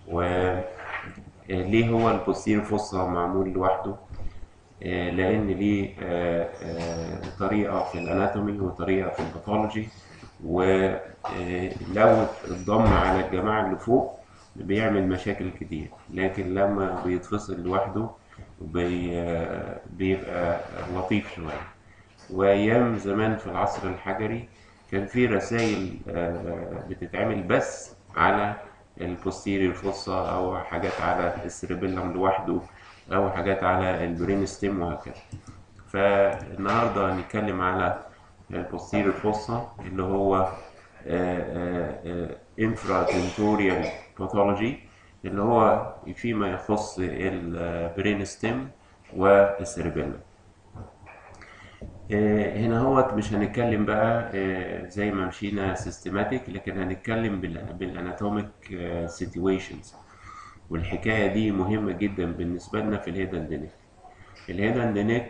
وليه هو البوستير فوسا معمول لوحده آه، لأن ليه آه، آه، طريقة في الأناتومي وطريقة في الباثولوجي ولو اتضم على الجماعة اللي فوق بيعمل مشاكل كتير لكن لما بيتفصل لوحده بي آه، بيبقى لطيف شوية وأيام زمان في العصر الحجري كان في رسائل بتتعمل بس على البوستيريور فوسا أو حاجات على السيربيلم لوحده أو حاجات على البرين ستيم وهكذا فالنهاردة هنتكلم على البوستيريور فوسا اللي هو انفرا تنتوريال باثولوجي اللي هو فيما يخص البرين ستيم والسيربيلم آه، هنا هوت مش هنتكلم بقى آه، زي ما مشينا سيستماتيك لكن هنتكلم بالاناتوميك سيتويشنز والحكايه دي مهمه جدا بالنسبه لنا في الهيد اند نيك الهيد اند نيك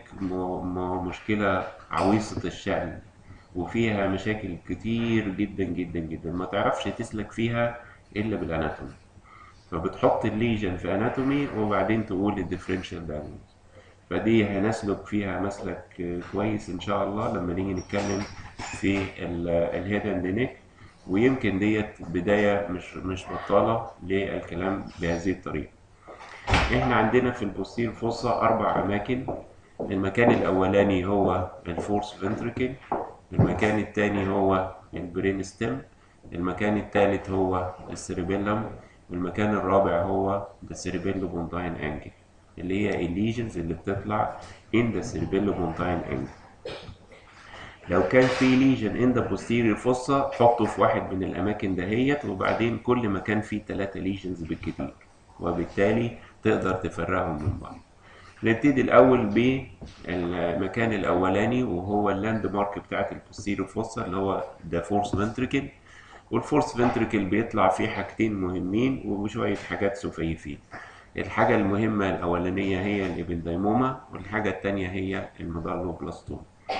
مشكله عويصه الشأن وفيها مشاكل كتير جدا جدا جدا ما تعرفش تسلك فيها الا بالاناتومي فبتحط الليجن في اناتومي وبعدين تقول الديفرنشال دايجنوز فدي هنسلك فيها مسلك كويس ان شاء الله لما نيجي نتكلم في الهيد اند نيك ويمكن ديت بدايه مش مش بطاله للكلام بهذه الطريقه احنا عندنا في البوستير فوسا اربع اماكن المكان الاولاني هو الفورس فنتريكل المكان الثاني هو البرين ستيم المكان الثالث هو السيربيلم والمكان الرابع هو السيربيلو بونتاين انجل اللي هي الليجنز اللي بتطلع in the cerebellobontanine angle لو كان في ليجن in the posterior fossa حطه في واحد من الأماكن دهيت وبعدين كل مكان فيه ثلاثة ليجنز بالكتير وبالتالي تقدر تفرقهم من بعض نبتدي الأول بالمكان الأولاني وهو اللاند مارك بتاعت البوستيريور فوسا اللي هو ده فورس فنتريكل والفورس فنتريكل بيطلع فيه حاجتين مهمين وشوية حاجات سفيفين الحاجة المهمة الأولانية هي الإبنديموما والحاجة التانية هي الميدالوبلاستوم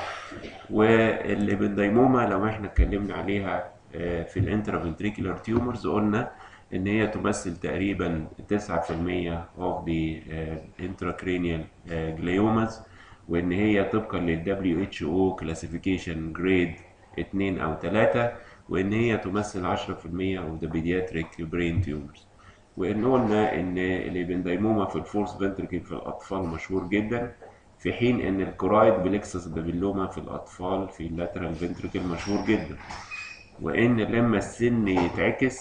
والإبنديموما لو احنا اتكلمنا عليها في الانترافنتريكولار تيومرز قلنا إن هي تمثل تقريبا 9% of the intracranial gliomas وإن هي طبقا لل WHO classification grade 2 أو 3 وإن هي تمثل 10% of the pediatric brain tumors وإن قلنا إن الإبنديموما في الفورس فنتريكل في الأطفال مشهور جدا في حين إن الكورايد بلكسس بابيلوما في الأطفال في اللاترال فنتريكل مشهور جدا وإن لما السن يتعكس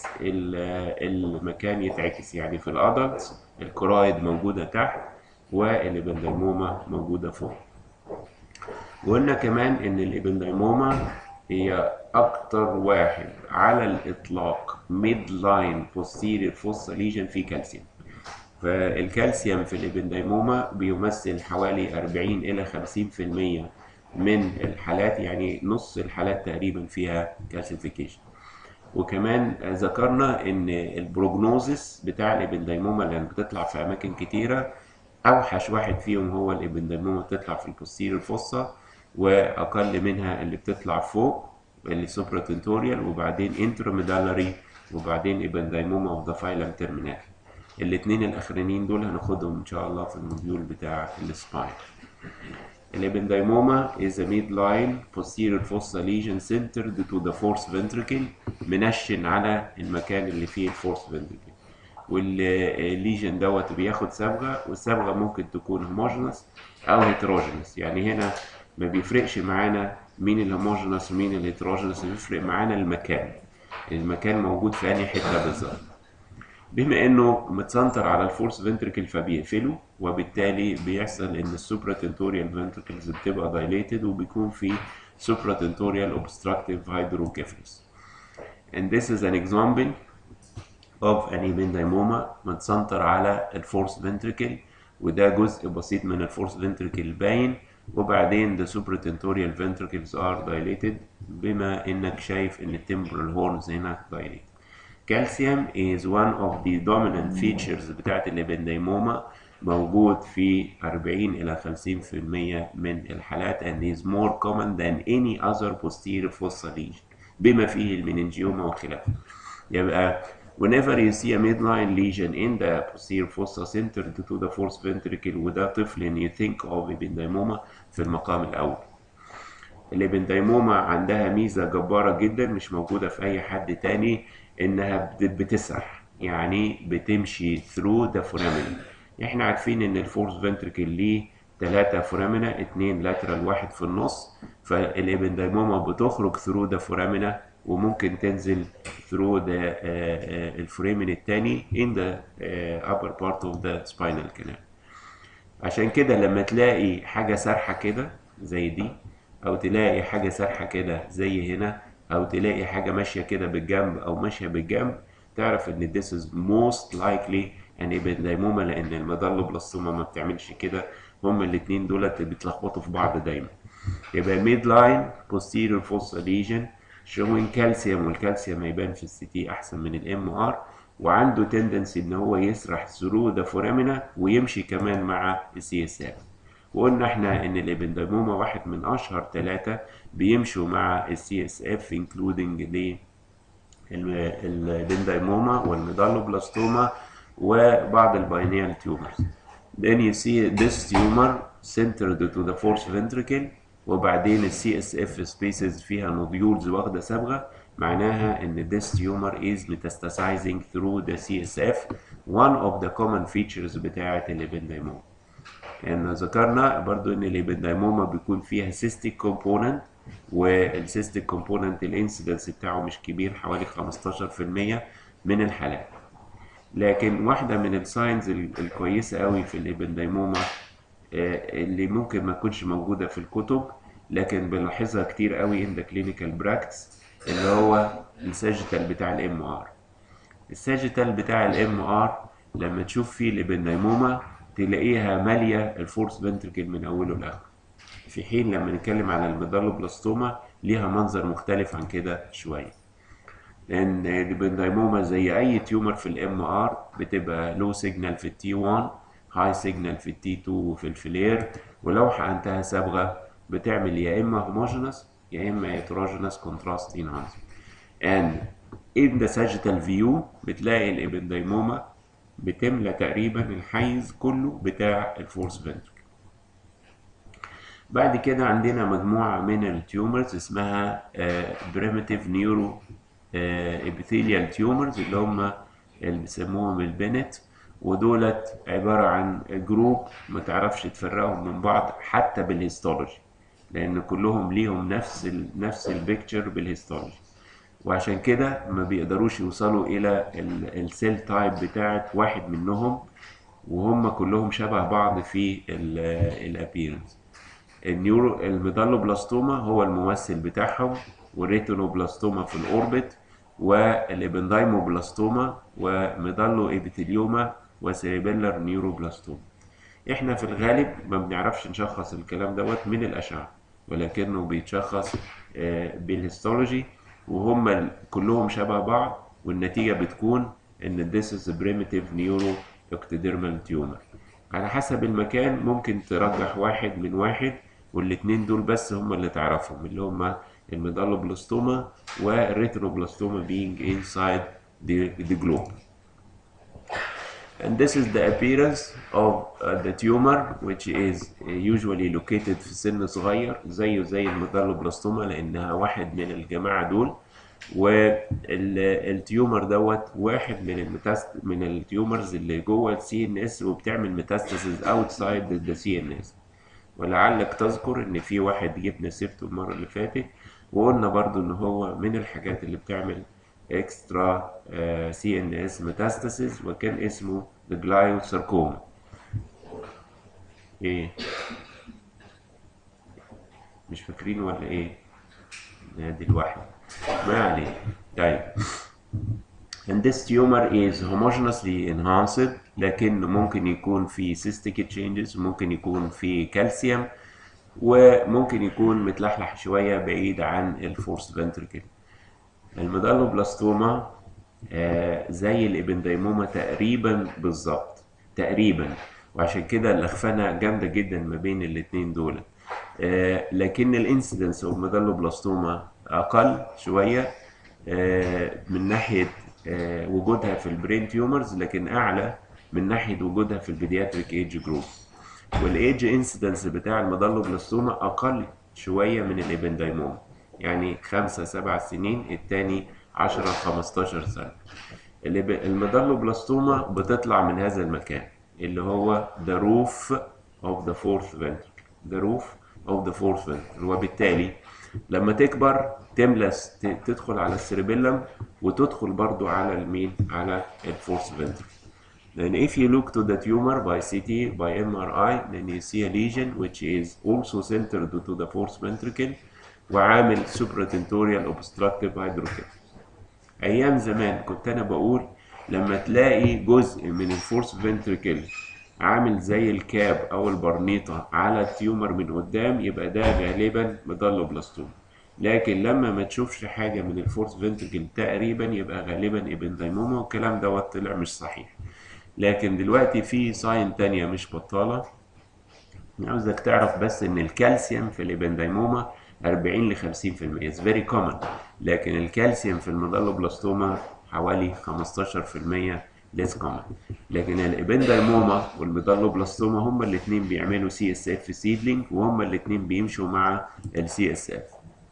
المكان يتعكس يعني في الأدلتس الكورايد موجودة تحت والإبنديموما موجودة فوق وقلنا كمان إن الإبنديموما هي أكتر واحد على الإطلاق ميد لاين بوستيريور فوسا ليجن فيه كالسيوم فالكالسيوم في الإبنديموما بيمثل حوالي 40 إلى 50% من الحالات يعني نص الحالات تقريبا فيها كالسيفيكيشن وكمان ذكرنا ان البروجنوزس بتاع الابنديموما اللي بتطلع في اماكن كتيره اوحش واحد فيهم هو الابنديموما بتطلع في البوستيريور فوسا واقل منها اللي بتطلع فوق اللي سوبراتنتوريال وبعدين انتروميدالري وبعدين ابنديموما اوف ذا فايلم تيرمينال الاثنين الاخرانيين دول هناخدهم ان شاء الله في الموديول بتاع السباين الابنديموما is a midline posterior fossa lesion centered to the fourth ventricle منشن على المكان اللي فيه الفورث ventricle والليجن دوت بياخد صبغه والصبغه ممكن تكون هوموجينس او هيتروجينس يعني هنا ما بيفرقش معانا مين الهوموجينس ومين الهيتروجينس بيفرق معانا المكان المكان موجود في انهي حته بالظبط بما انه متسنتر على الفورس فنتريكل فبيقفله وبالتالي بيحصل ان السوبراتنتوريال فنتريكلز بتبقى دايليتد وبيكون في supratentorial obstructive hydrocephalus and this is an example of an ependymoma متسنتر على الفورس فنتريكل وده جزء بسيط من الفورس فنتريكل باين وبعدين the supratentorial ventricles are dilated بما انك شايف ان التمبرال هورنز هنا dilated calcium is one of the dominant features بتاعت الابنديموما موجود في 40 إلى 50% من الحالات and is more common than any other posterior fossa lesion بما فيه المننجيوما وخلافه يبقى whenever you see a midline lesion in the posterior fossa centered to the fourth ventricle وده طفل ان you think of ependymoma في المقام الأول الابنديموما عندها ميزة جبارة جدا مش موجودة في أي حد تاني إنها بت- بتسرح يعني بتمشي through the foramen إحنا عارفين إن الفورس فنتركل ليه تلاتة فورامينا اتنين لاترال واحد في النص فالابنديموما بتخرج through the foramina وممكن تنزل through the uh, uh, الفورامين التاني in the uh, upper part of the spinal canal عشان كده لما تلاقي حاجة سارحة كده زي دي أو تلاقي حاجة سارحة كده زي هنا أو تلاقي حاجة ماشية كده بالجنب أو ماشية بالجنب تعرف إن this is most likely an ependymoma لأن الميدالوبلاستوما ما بتعملش كده هما الاتنين دولت بيتلخبطوا في بعض دايما يبقى midline posterior fossa lesion showing calcium والكالسيوم هيبان في السي تي أحسن من الام ار وعنده تندنسي ان هو يسرح ثرو ذا فورامينا ويمشي كمان مع السي اس اف وقلنا احنا ان الابنديموما واحد من اشهر ثلاثه بيمشوا مع السي اس اف انكلودنج ل الابنديموما والميدالوبلاستوما وبعض الباينيال تيومرز then you see this tumor centered to the fourth ventricle وبعدين السي اس اف سبيسز فيها نوديولز واخده صبغه معناها ان this tumor is metastasizing through the CSF one of the common features بتاعه الابنديموما ان ذكرنا برضو ان الابنديموما بيكون فيها cystic component والسيستيك كومبوننت الانسيدنس بتاعه مش كبير حوالي 15% من الحالات لكن واحدة من الساينز الكويسة قوي في الابنديموما اللي ممكن ما تكونش موجودة في الكتب لكن بنلاحظها كتير قوي in the clinical practice اللي هو الساجيتال بتاع الام ار الساجيتال بتاع الام ار لما تشوف فيه الابنديموما تلاقيها مالية الفورس فنتركل من أوله لآخره في حين لما نتكلم على الميدالوبلاستوما ليها منظر مختلف عن كده شوية لأن الابنديموما زي أي تيومر في الام ار بتبقى لو سيجنال في التي 1 هاي سيجنال في التي 2 وفي الفلير ولو حقنتها صبغة بتعمل يا إما هوموجينس يا إما heterogeneous contrast enhancement and in the sagittal view بتلاقي الابنديموما بتملى تقريبا الحيز كله بتاع الفورس فنتركل بعد كده عندنا مجموعة من التيومرز اسمها بريمتيف نيورو ابيثيليال تيومرز اللي هم اللي بيسموهم البنت ودولت عبارة عن جروب ما تعرفش تفرقهم من بعض حتى بالهيستولوجي لأن كلهم ليهم نفس ال نفس البيكتشر بالهيستولوجي وعشان كده ما بيقدروش يوصلوا إلى السيل تايب بتاعت واحد منهم وهم كلهم شبه بعض في الابيرنس النيورو الميدالوبلاستوما هو الممثل بتاعهم والريتينوبلاستوما في الاوربت والابندايموبلاستوما وميدالو ابيثيليوما وسيريبيلر نيوروبلاستوما احنا في الغالب ما بنعرفش نشخص الكلام دوت من الاشعه ولكنه بيتشخص بالهيستولوجي وهم كلهم شبه بعض والنتيجه بتكون ان this is a primitive neuroectodermal tumor على حسب المكان ممكن ترجح واحد من واحد والاتنين دول بس هم اللي تعرفهم اللي هم الميدالوبلاستوما والريتروبلاستوما being inside the, the globe. And this is the appearance of uh, the tumor which is usually located في سن صغير زيه زي الميدالوبلاستوما لأنها واحد من الجماعة دول والتيومر دوت واحد من المتاست من التيومرز اللي جوه السي ان اس وبتعمل ميتاستاسيز اوتسايد ذا سي ان اس ولعلك تذكر ان في واحد جبنا سيرته المره اللي فاتت وقلنا برضو ان هو من الحاجات اللي بتعمل اكسترا سي ان اس ميتاستاسيز وكان اسمه الجلايوساركوما ايه مش فاكرين ولا ايه نادي الواحد ما عليه طيب and this tumor is homogeneously enhanced لكن ممكن يكون في cystic changes ممكن يكون في كالسيوم وممكن يكون متلحلح شوية بعيد عن الفورس فنتركل الميدالوبلاستوما آه زي الابنديموما تقريبا بالظبط تقريبا وعشان كده اللخفنة جامدة جدا ما بين الاتنين دول آه لكن الانسيدنس اوف ميدالوبلاستوما اقل شويه آه من ناحيه آه، وجودها في البرين تيومرز لكن اعلى من ناحيه وجودها في البيدياتريك ايج جروب والايج انسيدنس بتاع الميدالوبلاستوما اقل شويه من الابندايموما يعني 5 7 سنين التاني 10 15 سنه الإب- الميدالوبلاستوما بتطلع من هذا المكان اللي هو the roof of the fourth ventricle the roof of the fourth ventricle وبالتالي لما تكبر تملس ت- تدخل على السيربيلم وتدخل برضو على المين على الفورث ventricle Then if you look to the tumor by CT, by MRI, then you see a lesion which is also centered to the fourth ventricle وعامل supratentorial obstructive hydrocephalus. ايام زمان كنت انا بقول لما تلاقي جزء من الفورس فنتريكل عامل زي الكاب او البرنيطه على التيومر من قدام يبقى ده غالبا ميدالوبلاستوم لكن لما ما تشوفش حاجه من الفورس فنتريكل تقريبا يبقى غالبا ابندايموما والكلام دوت طلع مش صحيح لكن دلوقتي في ساين تانية مش بطالة عاوزك تعرف بس ان الكالسيوم في الابندايموما 40 ل 50% it's very common لكن الكالسيوم في الميدالوبلاستوما حوالي 15% less common لكن الابندايموما والميدالوبلاستوما هما الاثنين بيعملوا سي اس اف سيدلينج وهما الاثنين بيمشوا مع السي اس اف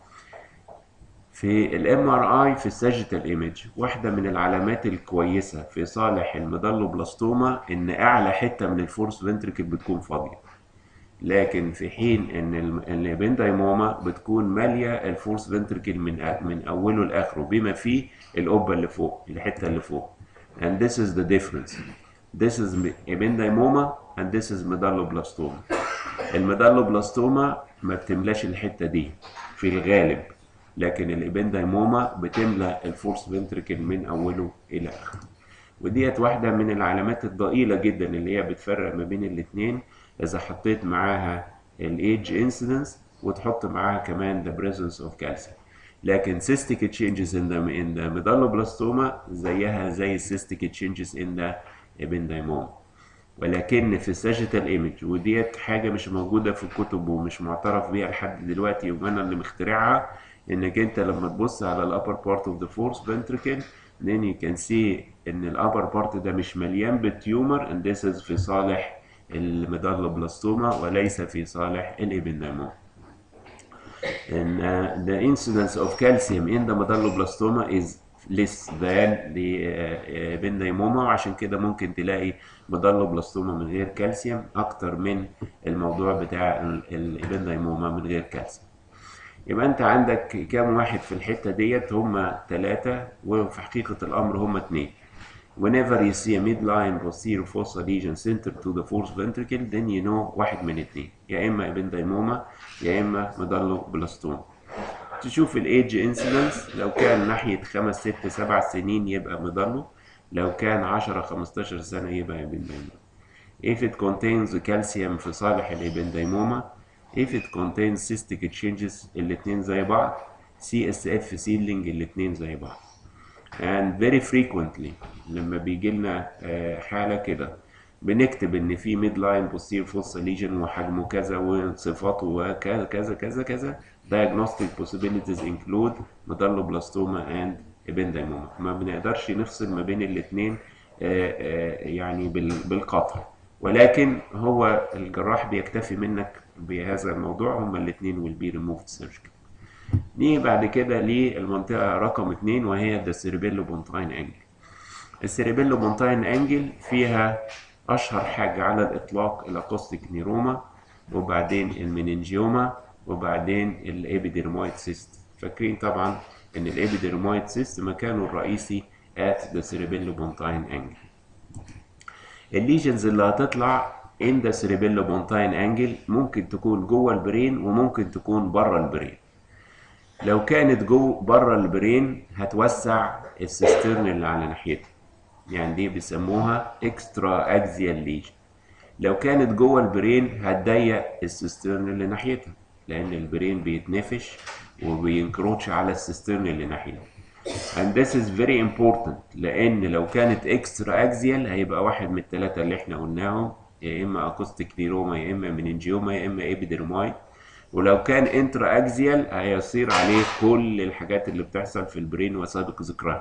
في الام ار اي في الساجيتال ايمج واحده من العلامات الكويسه في صالح الميدالوبلاستوما ان اعلى حته من الفورس فنتريكل بتكون فاضيه لكن في حين ان ال- الابندايموما بتكون ماليه الفورس فنتريكل من أ- من اوله لاخره بما فيه القبه اللي فوق الحته اللي فوق and this is the difference this is ependymoma and this is medulloblastom الميدالوبلاستوما ما بتملاش الحته دي في الغالب لكن الابندايموما بتملى الفورس فنتريكل من اوله الى اخره وديت واحده من العلامات الضئيله جدا اللي هي بتفرق ما بين الاثنين اذا حطيت معاها الايدج انسيدنس وتحط معاها كمان the presence of calcium لكن cystic changes in the in the medulloblastoma زيها زي cystic changes in the ependymoma ولكن في الساجيتال ايمج وديت حاجه مش موجوده في الكتب ومش معترف بيها لحد دلوقتي وانا اللي مخترعها انك انت لما تبص على الابر بارت اوف ذا فورس ventricle then you can see ان الابر بارت ده مش مليان بالتيومر and this is في صالح الميدالوبلاستوما وليس في صالح الابندايموما and uh, the incidence of calcium in the medulloblastoma is less than the uh, ependymoma وعشان كده ممكن تلاقي medulloblastoma من غير كالسيوم اكتر من الموضوع بتاع الابنديموما من غير كالسيوم يبقى انت عندك كام واحد في الحته ديت هم ثلاثه وفي حقيقه الامر هم اثنين whenever you see a midline posterior fossa lesion centered to the fourth ventricle then you know واحد من اتنين يا اما ابنديموما يا اما ميدالوبلاستوما تشوف الايدج انسيدنس لو كان ناحية خمس ست سبع سنين يبقى ميدالو لو كان 10 15 سنة يبقى ابنديموما if it contains calcium في صالح الابنديموما if it contains cystic changes الاتنين زي بعض CSF seedling الاتنين زي بعض and very frequently لما بيجي لنا حالة كده بنكتب ان في ميد لاين بوستير فوسا ليجن وحجمه كذا وصفاته وكذا كذا كذا كذا diagnostic possibilities include medulloblastoma and ependymoma ما بنقدرش نفصل ما بين الاثنين يعني بالقطع ولكن هو الجراح بيكتفي منك بهذا الموضوع هما الاثنين will be removed surgically نيجي بعد كده للمنطقة رقم اتنين وهي the cerebellopontine angle السيريبيلوبونتاين انجل فيها اشهر حاجة على الاطلاق الاكوستيك نيروما وبعدين المننجيوما وبعدين الابيديرمويد سيست فاكرين طبعا ان الابيديرمويد سيست مكانه الرئيسي at the cerebellopontine angle الليجنز اللي هتطلع in the cerebellopontine angle ممكن تكون جوه البرين وممكن تكون بره البرين لو كانت جو بره البرين هتوسع السيسترن اللي على ناحيتها يعني دي بيسموها اكسترا اكزيال ليجن لو كانت جوه البرين هتضيق السيسترن اللي ناحيتها لان البرين بيتنفش وبينكروتش على السيسترن اللي ناحيته and this is very important لان لو كانت اكسترا اكزيال هيبقى واحد من الثلاثه اللي احنا قلناهم يا اما اكوستيك نيروما يا اما مننجيوما يا اما ايبيدرمايد ولو كان انترا اكزيال هيصير عليه كل الحاجات اللي بتحصل في البرين وسابق ذكرها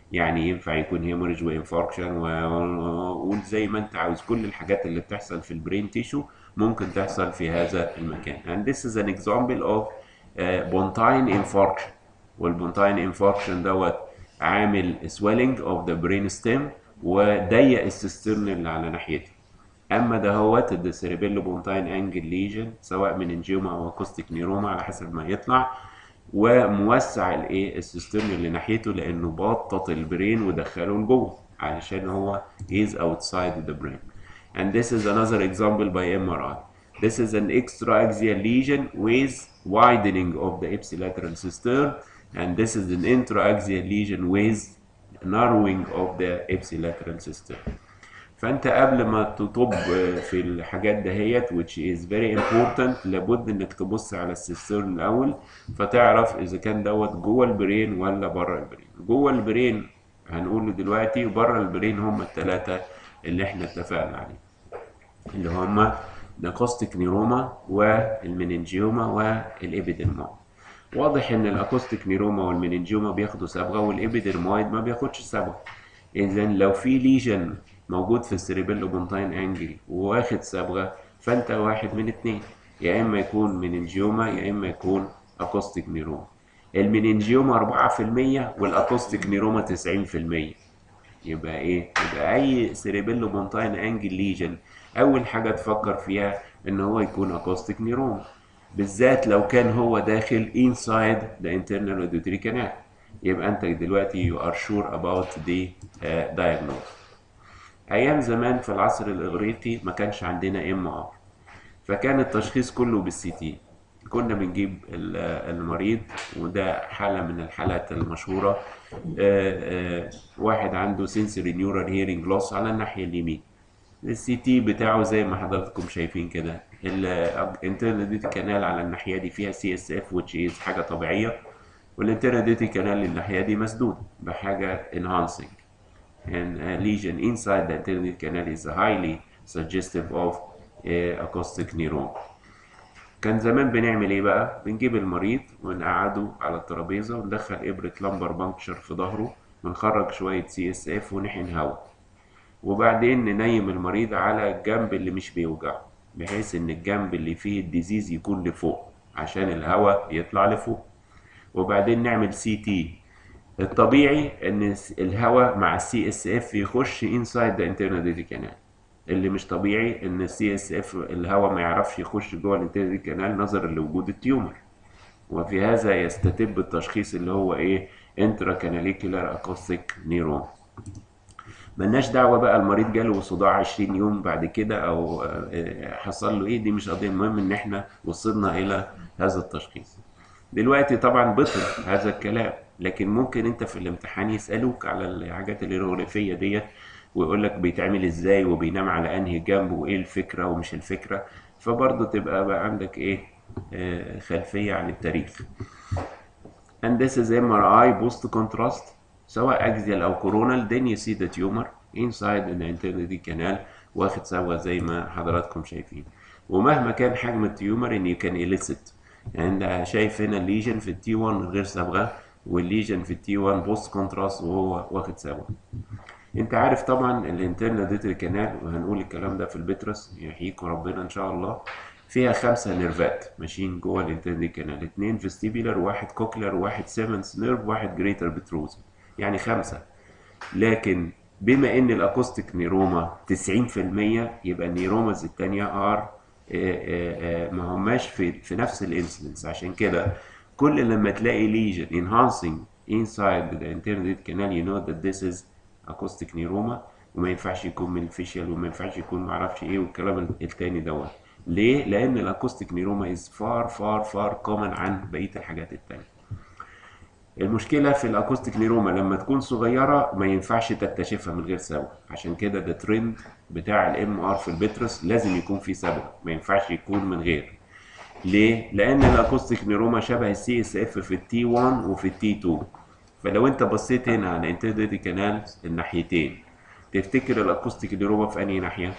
يعني ينفع يكون هيموريج وانفاركشن وقول زي ما انت عاوز كل الحاجات اللي بتحصل في البرين تيشو ممكن تحصل في هذا المكان and this is an example of uh, pontine infarction والبونتاين infarction دوت عامل swelling of the brain stem وضيق السيسترن اللي على ناحيته اما ده هوت ده سيريبيلو بونتاين انجل ليجن سواء من انجيوما او اكوستيك نيروما على حسب ما يطلع وموسع الايه السيسترن اللي ناحيته لانه بطط البرين ودخله لجوه علشان هو is outside the brain and this is another example by MRI this is an extraaxial lesion with widening of the ipsilateral cistern and this is an intraaxial lesion with narrowing of the ipsilateral cistern فانت قبل ما تطب في الحاجات دهيت which is very important لابد انك تبص على السيسترن الاول فتعرف اذا كان دوت جوه البرين ولا بره البرين جوه البرين هنقوله دلوقتي وبره البرين هم الثلاثه اللي احنا اتفقنا عليه اللي هم الاكوستيك نيروما والمننجيوما والابيدرمويد واضح ان الاكوستيك نيروما والمننجيوما بياخدوا صبغه والابيدرمويد ما بياخدش صبغه اذا لو في ليجن موجود في السيريبيلو بونتاين انجل وواخد صبغه فانت واحد من اتنين يا اما يكون مننجيوما يا اما يكون اكوستيك نيروما المننجيوما 4% والاكوستيك نيروما 90% يبقى ايه يبقى اي سيريبيلو بونتاين انجل ليجن اول حاجه تفكر فيها ان هو يكون اكوستيك نيروما بالذات لو كان هو داخل inside the internal auditory canal يبقى انت دلوقتي you are sure about the uh, diagnosis ايام زمان في العصر الاغريقي ما كانش عندنا ام ار فكان التشخيص كله بالسي تي كنا بنجيب المريض وده حالة من الحالات المشهورة آآ آآ واحد عنده sensory neural hearing loss على الناحية اليمين السي تي بتاعه زي ما حضراتكم شايفين كده الانترنال كانال على الناحية دي فيها سي اس اف which is حاجة طبيعية والانترنال كانال الناحية دي مسدود بحاجة enhancing and a lesion inside the internal canal is highly suggestive of uh, acoustic neuron. كان زمان بنعمل ايه بقى؟ بنجيب المريض ونقعده على الترابيزه وندخل ابره لمبر بانكشر في ظهره ونخرج شويه سي اس اف ونحقن هواء. وبعدين ننيم المريض على الجنب اللي مش بيوجعه بحيث ان الجنب اللي فيه الديزيز يكون لفوق عشان الهواء يطلع لفوق. وبعدين نعمل سي تي الطبيعي ان الهواء مع السي اس اف يخش انسايد ذا انترنال كانال اللي مش طبيعي ان السي اس اف الهواء ما يعرفش يخش جوه الانترنال كانال نظرا لوجود التيومر وفي هذا يستتب التشخيص اللي هو ايه انترا كاناليكولار اكوستيك نيرون ملناش دعوه بقى المريض جاله صداع 20 يوم بعد كده او حصل له ايه دي مش قضيه المهم ان احنا وصلنا الى هذا التشخيص دلوقتي طبعا بطل هذا الكلام لكن ممكن انت في الامتحان يسالوك على الحاجات الهيروغليفيه ديت ويقول لك بيتعمل ازاي وبينام على انهي جنب وايه الفكره ومش الفكره فبرضه تبقى بقى عندك ايه آه خلفيه عن التاريخ and this is MRI post contrast سواء axial او coronal then you see the tumor inside the internal canal واخد صبغه زي ما حضراتكم شايفين ومهما كان حجم التيومر ان you can elicit يعني شايف هنا الليجن في التي 1 من غير صبغه والليجن في التي 1 بوست كونتراست وهو واخد صبغه انت عارف طبعا الانترنال ديتري كانال وهنقول الكلام ده في البترس يحييكم ربنا ان شاء الله فيها خمسة نيرفات ماشيين جوه الانترنال كانال اتنين فيستيبيلر واحد كوكلر واحد سيفنس نيرف واحد جريتر بتروز يعني خمسة لكن بما ان الاكوستيك نيروما 90% يبقى النيروماز التانية ار ما هماش في في نفس الانسيدنس عشان كده كل لما تلاقي ليجن enhancing inside the internal canal you know that this is acoustic neuroma وما ينفعش يكون من الفيشيال وما ينفعش يكون معرفش ايه والكلام التاني دوت ليه؟ لأن الاكوستيك نيروما is far far far common عن بقية الحاجات التانية. المشكلة في الاكوستيك نيروما لما تكون صغيرة ما ينفعش تكتشفها من غير صبغة عشان كده ده ترند بتاع الام ار في البترس لازم يكون في صبغة ما ينفعش يكون من غير. ليه؟ لأن الاكوستيك نيروما شبه السي اس اف في التي 1 وفي التي 2 فلو انت بصيت هنا على انترنال كانال الناحيتين تفتكر الاكوستيك نيروما في انهي ناحية؟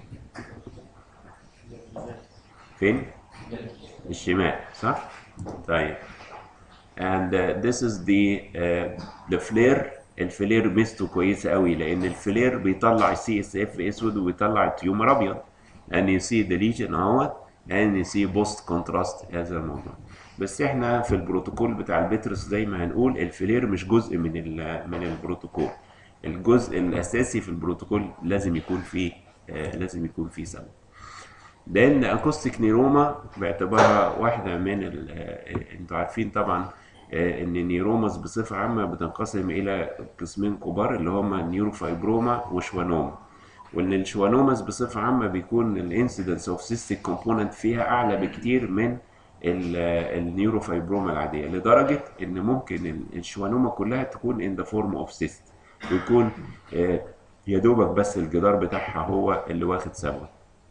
فين؟ الشمال صح؟ طيب and uh, this is the uh, the flare الفلير ميزته كويسه قوي لان الفلير بيطلع السي اس اف اسود وبيطلع التيومر ابيض and you see the lesion اهوت and you see post contrast هذا الموضوع بس احنا في البروتوكول بتاع البترس زي ما هنقول الفلير مش جزء من من البروتوكول الجزء الاساسي في البروتوكول لازم يكون فيه آه لازم يكون فيه سبب لان اكوستيك نيروما باعتبارها واحده من انتوا عارفين طبعا ان النيروماس بصفه عامه بتنقسم الى قسمين كبار اللي هما نيوروفايبروما وشوانوما وان الشوانوماس بصفه عامه بيكون الانسيدنس اوف سيستيك كومبوننت فيها اعلى بكتير من النيوروفايبروما العاديه لدرجه ان ممكن الشوانوما كلها تكون ان ذا فورم اوف سيست ويكون يا دوبك بس الجدار بتاعها هو اللي واخد سبب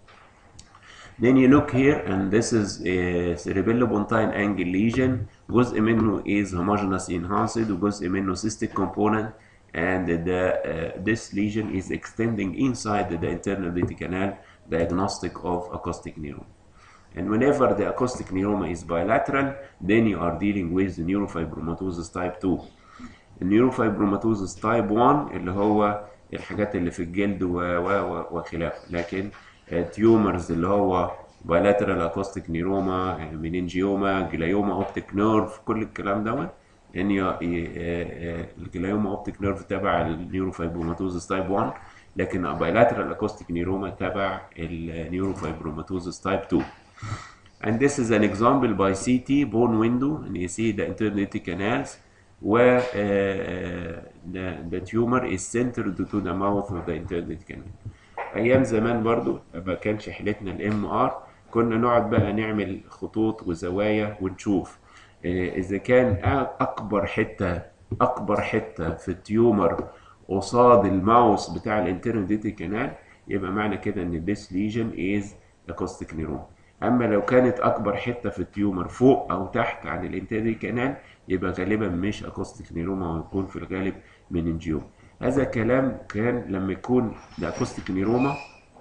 Then you look here and this is a cerebellopontine angle lesion جزء منه is homogeneous enhanced وجزء منه cystic component and the, uh, this lesion is extending inside the internal DT canal diagnostic of acoustic neuroma. And whenever the acoustic neuroma is bilateral, then you are dealing with the neurofibromatosis type 2. النيوروفايبروماتوزس تايب 1 اللي هو الحاجات اللي في الجلد و و وخلافه لكن تيومرز اللي هو bilateral acoustic neuroma مننجيوما جلايوما اوبتيك نيرف كل الكلام دوت ان الجلايوما اوبتيك نيرف تبع النيوروفايبروماتوزس تايب 1 لكن bilateral acoustic neuroma تبع النيوروفايبروماتوزس تايب 2 and this is an example by CT bone window and you see the internal canals where uh, the, the tumor is centered to the mouth of the internal canal ايام زمان برضو ما كانش حيلتنا الام ار كنا نقعد بقى نعمل خطوط وزوايا ونشوف اذا كان اكبر حته اكبر حته في التيومر قصاد الماوس بتاع الانترنال ديتي كانال يبقى معنى كده ان this lesion is acoustic neuron اما لو كانت اكبر حته في التيومر فوق او تحت عن الانترنال كانال يبقى غالبا مش acoustic نيروما ويكون في الغالب مننجيوم هذا الكلام كان لما يكون الاكوستيك نيروما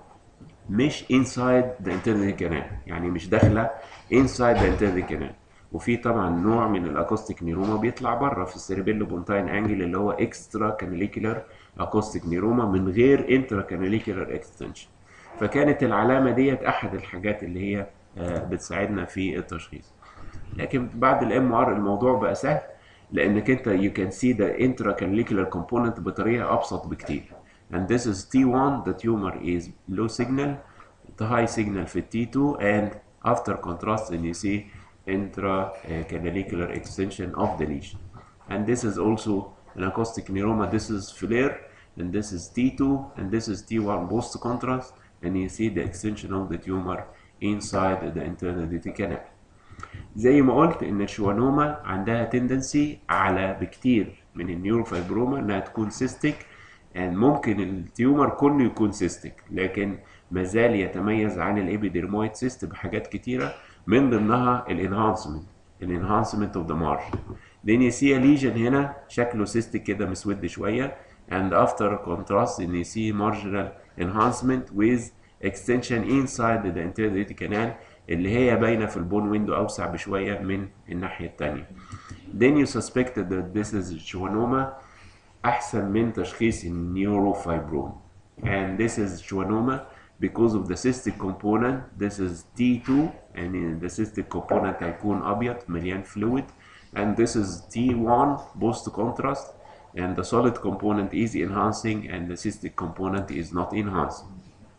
مش inside the internal canal يعني مش داخله inside the internal canal وفي طبعا نوع من الاكوستيك نيروما بيطلع بره في السيربيلو بونتاين انجل اللي هو اكسترا كاناليكولار اكوستيك نيروما من غير انترا كاناليكولار اكستنشن فكانت العلامه ديت احد الحاجات اللي هي بتساعدنا في التشخيص لكن بعد الام ار الموضوع بقى سهل لانك انت you can see the intracanalicular component بطريقه ابسط بكتير and this is T1 the tumor is low signal the high signal في T2 and after contrast and you see intracanalicular extension of the lesion and this is also an acoustic neuroma this is flare and this is T2 and this is T1 post contrast and you see the extension of the tumor inside the internal DT canal زي ما قلت ان الشوانوما عندها تندنسي اعلى بكتير من النيوروفايبروما انها تكون سيستيك يعني ممكن التيومر كله يكون سيستيك لكن مازال يتميز عن الابيديرمويد سيست بحاجات كتيره من ضمنها الانهانسمنت الانهانسمنت اوف ذا مارجن then you see a lesion هنا شكله سيستيك كده مسود شويه and after contrast then you see marginal enhancement with extension inside the anterior canal اللي هي باينه في البون ويندو اوسع بشويه من الناحيه الثانيه. Then you suspected that this is schwannoma احسن من تشخيص النيوروفايبروم. And this is schwannoma because of the cystic component. This is T2 and the cystic component هيكون ابيض مليان fluid. And this is T1 post contrast and the solid component is enhancing and the cystic component is not enhancing.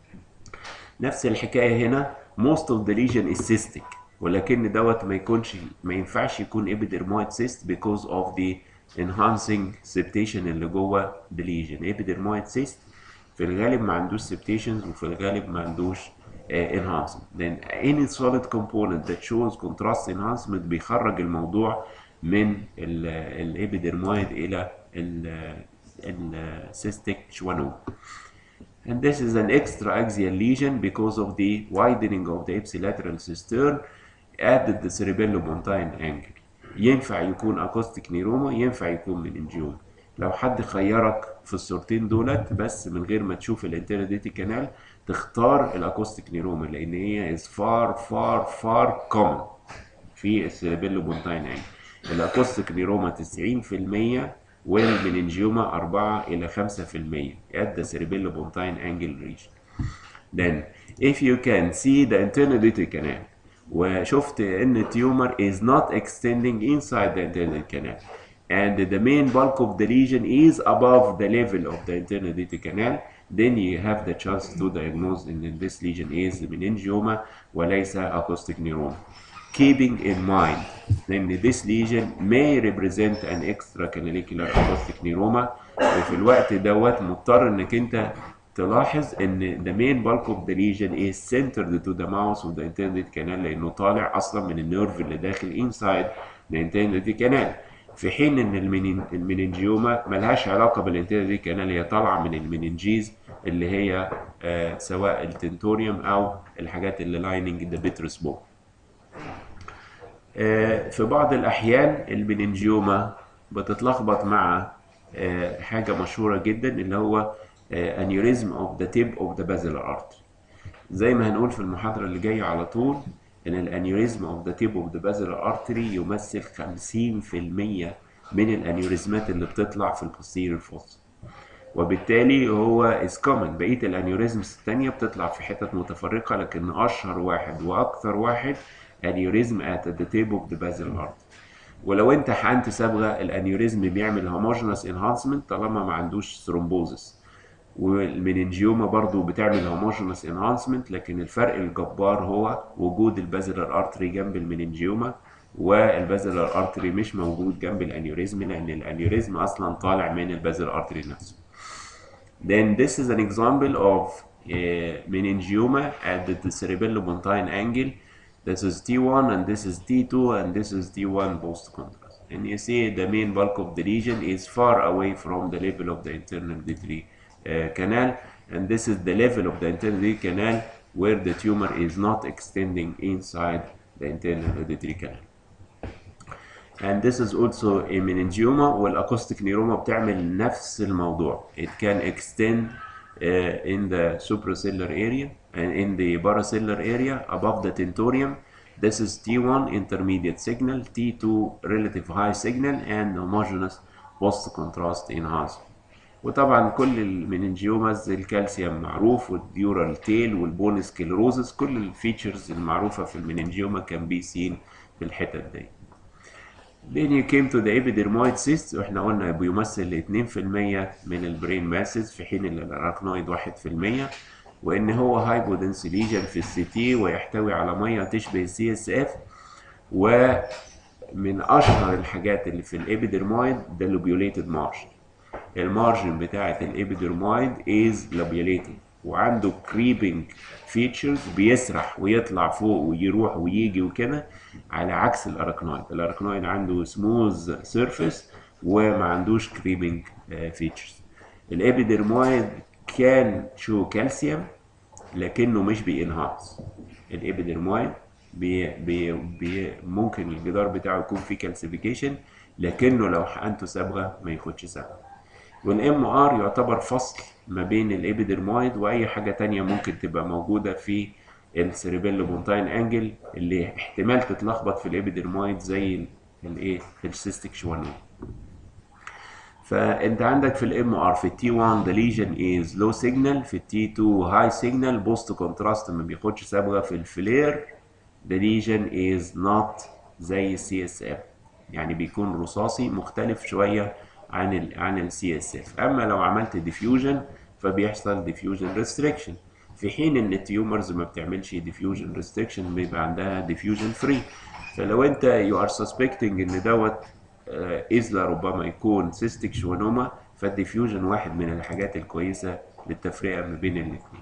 نفس الحكايه هنا most of the lesion is cystic ولكن دوت ما يكونش ما ينفعش يكون epidermoid cyst because of the enhancing septation اللي جوه the lesion epidermoid cyst في الغالب ما عندوش septations وفي الغالب ما عندوش uh, enhancement then any solid component that shows contrast enhancement بيخرج الموضوع من الابيدرمويد الى السيستيك schwannoma and this is an extra-axial lesion because of the widening of the ipsilateral cistern at the cerebellopontine angle. ينفع يكون acoustic نيروما ينفع يكون مننجيوم. لو حد خيرك في الصورتين دولت بس من غير ما تشوف الانترنال كانال تختار الاكوستيك نيروما لان هي is far far far common في السيربيلوبونتاين انجل. الاكوستيك نيروما 90% والمننجيوما 4 إلى 5% at the cerebellopontine angle region. Then if you can see the internal auditory canal وشفت ان التيومر is not extending inside the internal canal and the main bulk of the lesion is above the level of the internal auditory canal then you have the chance to diagnose in this lesion is meningioma وليس acoustic neuroma keeping in mind that this lesion may represent an extracanalicular acoustic neuroma وفي الوقت دوت مضطر انك انت تلاحظ ان the main bulk of the lesion is centered to the mouth of the intended canal لانه طالع اصلا من النيرف اللي داخل inside the intended canal في حين ان المنين المننجيوما ملهاش علاقه بالانتندد كانال هي طالعه من المننجيز اللي هي آه سواء التنتوريوم او الحاجات اللي لايننج ذا بيترس بون آه في بعض الاحيان المننجيوما بتتلخبط مع آه حاجه مشهوره جدا اللي هو انيوريزم اوف ذا تيب اوف ذا بازلر ارتري زي ما هنقول في المحاضره اللي جايه على طول ان الانيوريزم اوف ذا تيب اوف ذا بازلر ارتري يمثل 50% من الانيوريزمات اللي بتطلع في البوستيريور فوس وبالتالي هو از كومن بقيه الانيوريزمز الثانيه بتطلع في حتت متفرقه لكن اشهر واحد واكثر واحد انيوريزم ات ذا تيب اوف ذا بازلر ارتري ولو انت حقنت صبغه الانيوريزم بيعمل هوموجينوس انهانسمنت طالما ما عندوش ثرومبوزس والمننجيوما برضو بتعمل هوموجينوس انهانسمنت لكن الفرق الجبار هو وجود البازلر ارتري جنب المننجيوما والبازلر ارتري مش موجود جنب الانيوريزم لان الانيوريزم اصلا طالع من البازلر ارتري نفسه. Then this is an example of uh, meningioma at the cerebellopontine angle. This is T1 and this is T2 and this is T1 post contrast. And you see the main bulk of the lesion is far away from the level of the internal auditory uh, canal and this is the level of the internal canal where the tumor is not extending inside the internal auditory canal. And this is also a meningioma والاcoustic neuroma بتعمل نفس الموضوع. It can extend uh, in the supracellular area and in the paracellular area above the tentorium. This is T1 intermediate signal, T2 relative high signal and homogeneous post contrast enhancement. وطبعا كل المننجيوماز الكالسيوم معروف والديورال تيل والبون سكلروزس كل الفيتشرز المعروفه في المننجيوما كان بي سين في الحتت دي. Then you came to the epidermoid cyst واحنا قلنا بيمثل 2% من البرين ماسز في حين الاراكنويد 1% وان هو هايبودنس ليجن في السي تي ويحتوي على ميه تشبه السي اس اف ومن اشهر الحاجات اللي في الابيدرمويد ده لوبيوليتد مارجن المارجن بتاعه الابيدرمويد از لوبيوليتد وعنده كريبنج فيتشرز بيسرح ويطلع فوق ويروح ويجي وكده على عكس الاراكنويد الاراكنويد عنده سموز سيرفيس وما عندوش كريبنج فيتشرز الابيدرمويد كان شو كالسيوم لكنه مش بينهانس الابيدرمويد بي بي بي ممكن الجدار بتاعه يكون فيه كالسيفيكيشن لكنه لو حقنته صبغه ما ياخدش صبغه والام ار يعتبر فصل ما بين الابيدرمويد واي حاجه تانية ممكن تبقى موجوده في السيريبيلو بونتاين انجل اللي احتمال تتلخبط في الابيدرمويد زي الايه السيستيك شوانوم فانت عندك في الام ار في التي 1 the lesion is low signal في التي 2 high signal بوست كونتراست ما بياخدش صبغه في الفلير the lesion is not زي السي اس اف يعني بيكون رصاصي مختلف شويه عن ال عن السي اس اف اما لو عملت ديفيوجن فبيحصل ديفيوجن ريستريكشن في حين ان التيومرز ما بتعملش ديفيوجن ريستريكشن بيبقى عندها ديفيوجن فري فلو انت يو ار سسبكتنج ان دوت إذا ربما يكون سيستيك شوانوما فالديفيوجن واحد من الحاجات الكويسة للتفرقة ما بين الاثنين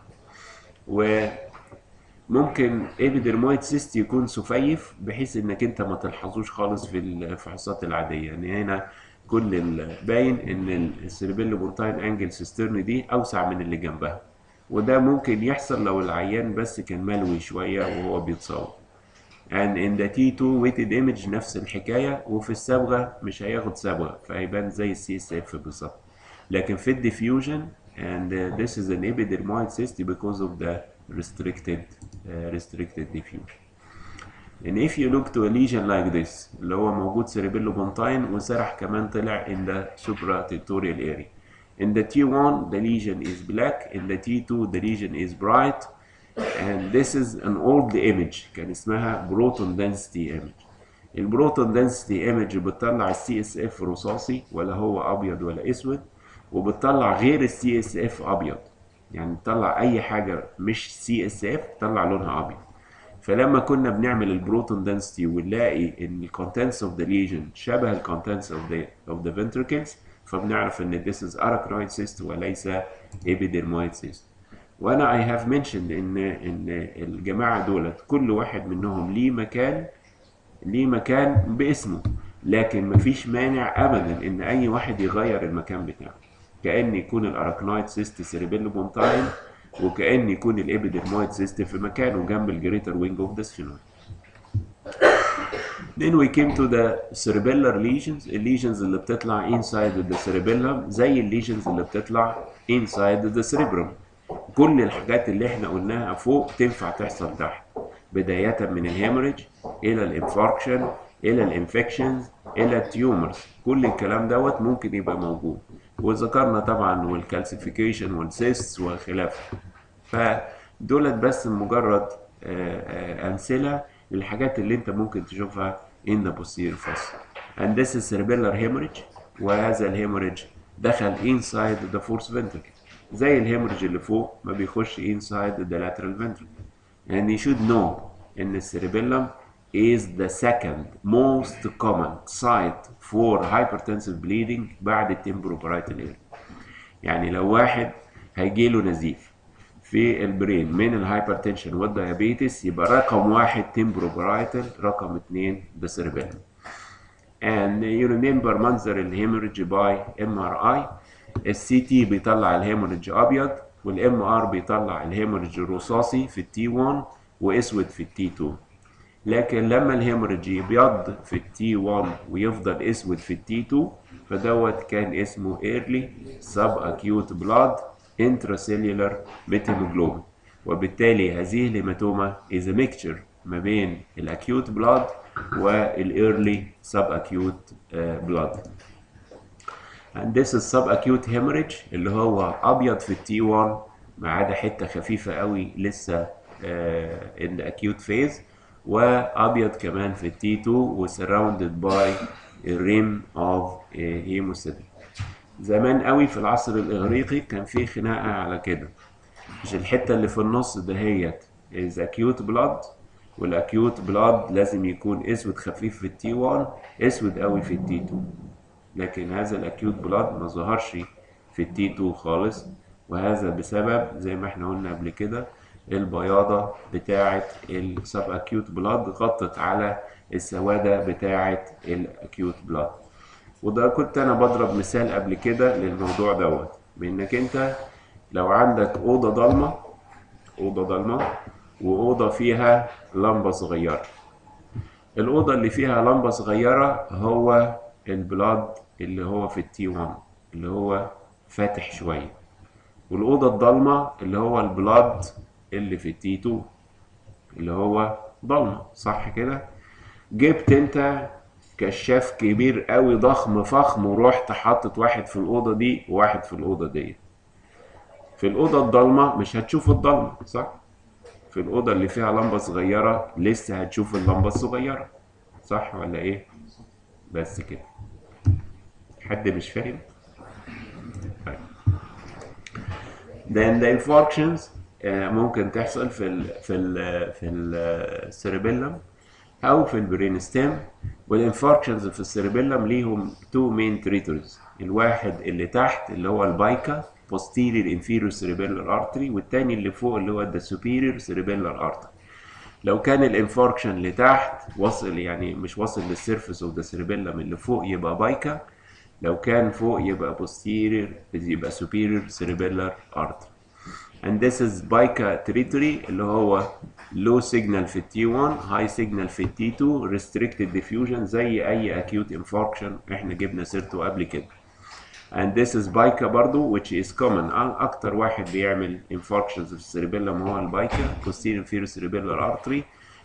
وممكن ايبيدرمويد سيست يكون سفيف بحيث انك انت ما تلحظوش خالص في الفحوصات العادية يعني هنا كل باين ان السيربيلو بورتاين انجل سيسترن دي اوسع من اللي جنبها وده ممكن يحصل لو العيان بس كان ملوي شوية وهو بيتصور and in the T2 weighted image نفس الحكاية وفي الصبغة مش هياخد صبغة فهيبان زي السي اس اف بالظبط لكن في الديفيوجن and uh, this is an epidermoid cyst because of the restricted uh, restricted diffusion and if you look to a lesion like this اللي هو موجود cerebellobontain وسرح كمان طلع in the supratentorial area in the T1 the lesion is black in the T2 the lesion is bright and this is an old image كان اسمها proton density image البروتون density image بتطلع السي اس اف رصاصي ولا هو ابيض ولا اسود وبتطلع غير السي اس اف ابيض يعني بتطلع اي حاجه مش سي اس اف تطلع لونها ابيض فلما كنا بنعمل البروتون density ونلاقي ان الكونتنتس اوف ذا ليجن شبه الكونتنتس اوف ذا اوف ذا ventricles فبنعرف ان this is arachnoid cyst وليس epidermoid cyst وانا I have mentioned ان ان الجماعه دولت كل واحد منهم ليه مكان ليه مكان باسمه لكن مفيش مانع ابدا ان اي واحد يغير المكان بتاعه كان يكون الاراكنويد سيست سيريبيلو بونتاين وكان يكون الابيدرمويد سيست في مكانه جنب الجريتر وينج اوف ذا سفينويد Then we came to the cerebellar lesions الليجنز اللي بتطلع inside the cerebellum زي الليجنز اللي بتطلع inside the cerebrum كل الحاجات اللي احنا قلناها فوق تنفع تحصل تحت بداية من الهيموريج إلى الانفاركشن إلى الانفكشنز إلى التيومرز كل الكلام دوت ممكن يبقى موجود وذكرنا طبعا والكالسيفيكيشن والسيستس وخلافه فدولت بس مجرد أمثلة للحاجات اللي أنت ممكن تشوفها in the posterior fossa and this is cerebellar hemorrhage وهذا الهيموريج دخل inside the fourth ventricle زي الهيموريج اللي فوق ما بيخش inside the lateral ventricle and you should know ان السيربيلم is the second most common site for hypertensive bleeding بعد التمبروبرايتال area يعني لو واحد هيجيله نزيف في البرين من الهايبرتنشن والديابيتس يبقى رقم واحد تمبروبرايتال رقم اتنين ده سيربيلم and you remember منظر الهيموريدج باي ام ار اي السي تي بيطلع الهيموريدج ابيض والام ار بيطلع الهيموريدج الرصاصي في التي 1 واسود في التي 2 لكن لما الهيموريدج يبيض في التي 1 ويفضل اسود في التي 2 فدوت كان اسمه ايرلي سب اكيوت بلاد intracellular methanoglobin وبالتالي هذه الهيماتوما is a mixture ما بين الاكيوت بلاد والايرلي سب اكيوت بلاد and this is subacute hemorrhage اللي هو ابيض في التي 1 ما عدا حته خفيفه قوي لسه uh, in the acute phase وابيض كمان في التي 2 و surrounded by a rim of uh, hemocyte زمان قوي في العصر الاغريقي كان في خناقه على كده مش الحته اللي في النص دهيت is acute blood والاكيوت بلاد لازم يكون اسود خفيف في التي 1 اسود قوي في التي 2 لكن هذا الاكيوت بلاد ما ظهرش في التي 2 خالص وهذا بسبب زي ما احنا قلنا قبل كده البياضة بتاعة السب اكيوت بلاد غطت على السوادة بتاعة الاكيوت بلاد وده كنت انا بضرب مثال قبل كده للموضوع دوت بانك انت لو عندك اوضة ضلمة اوضة ضلمة واوضة فيها لمبة صغيرة الاوضة اللي فيها لمبة صغيرة هو البلاد اللي هو في التي 1 اللي هو فاتح شوية والأوضة الضلمة اللي هو البلاد اللي في التي 2 اللي هو ضلمة صح كده جبت انت كشاف كبير قوي ضخم فخم ورحت حاطط واحد في الأوضة دي وواحد في الأوضة دي في الأوضة الضلمة مش هتشوف الضلمة صح في الأوضة اللي فيها لمبة صغيرة لسه هتشوف اللمبة الصغيرة صح ولا ايه بس كده حد مش فاهم طيب then the infarctions آه، ممكن تحصل في ال في ال في السيربيلم او في البرين ستيم والانفاركشنز في السيربيلم ليهم تو مين تريتوريز الواحد اللي تحت اللي هو البايكا posterior inferior cerebellar artery والتاني اللي فوق اللي هو the superior cerebellar artery لو كان الانفاركشن اللي تحت وصل يعني مش واصل للسيرفيس اوف ذا سيربيلم اللي فوق يبقى بايكا لو كان فوق يبقى posterior يبقى superior cerebellar artery and this is بايكا territory اللي هو low signal في التي 1 high signal في التي 2 restricted diffusion زي اي acute infarction احنا جبنا سيرته قبل كده and this is بايكا برضو which is common اكتر واحد بيعمل infarctions في السيربيلم هو البايكا posterior inferior cerebellar artery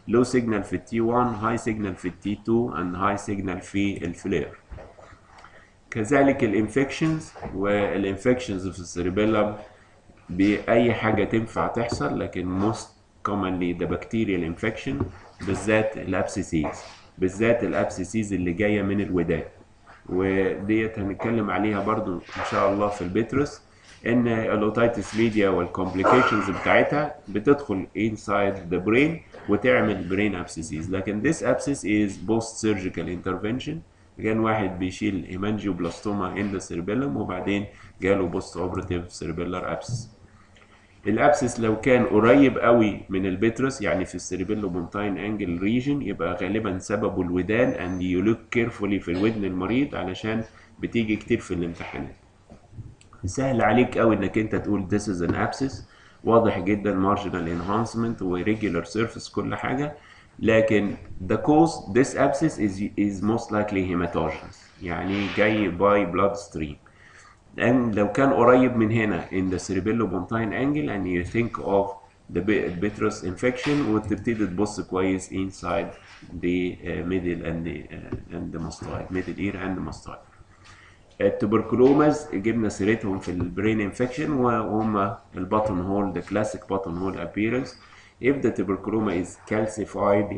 لو سيجنال في التي 1 هاي سيجنال في التي 2 اند هاي سيجنال في الفلير كذلك الانفكشنز والانفكشنز في السيربيلم بأي حاجة تنفع تحصل لكن most commonly the bacterial infection بالذات الابسيسيز بالذات الابسيسيز اللي جاية من الودان وديت هنتكلم عليها برضو ان شاء الله في البيتروس ان الاوتيتس ميديا والكومبليكيشنز بتاعتها بتدخل inside the brain وتعمل brain abscesses لكن this abscess is post surgical intervention كان واحد بيشيل هيمانجيوبلاستوما in the cerebellum وبعدين جاله بوست اوبراتيف سيربيلر ابسس الابسس لو كان قريب قوي من البيترس يعني في السيربيلو بونتاين انجل ريجن يبقى غالبا سببه الودان and you look carefully في الودن المريض علشان بتيجي كتير في الامتحانات سهل عليك قوي انك انت تقول this is an abscess واضح جدا marginal enhancement و regular surface كل حاجة لكن the cause this abscess is is most likely hematogenous يعني جاي by blood stream and لو كان قريب من هنا in the cerebellopontine angle and you think of the bitrus infection وتبتدي تبص كويس inside the uh, middle and the uh, and the mastoid middle ear and the mastoid التوبركلومز جبنا سيرتهم في البرين انفكشن وهم البطن هول the classic button hole appearance if the tuberculoma is calcified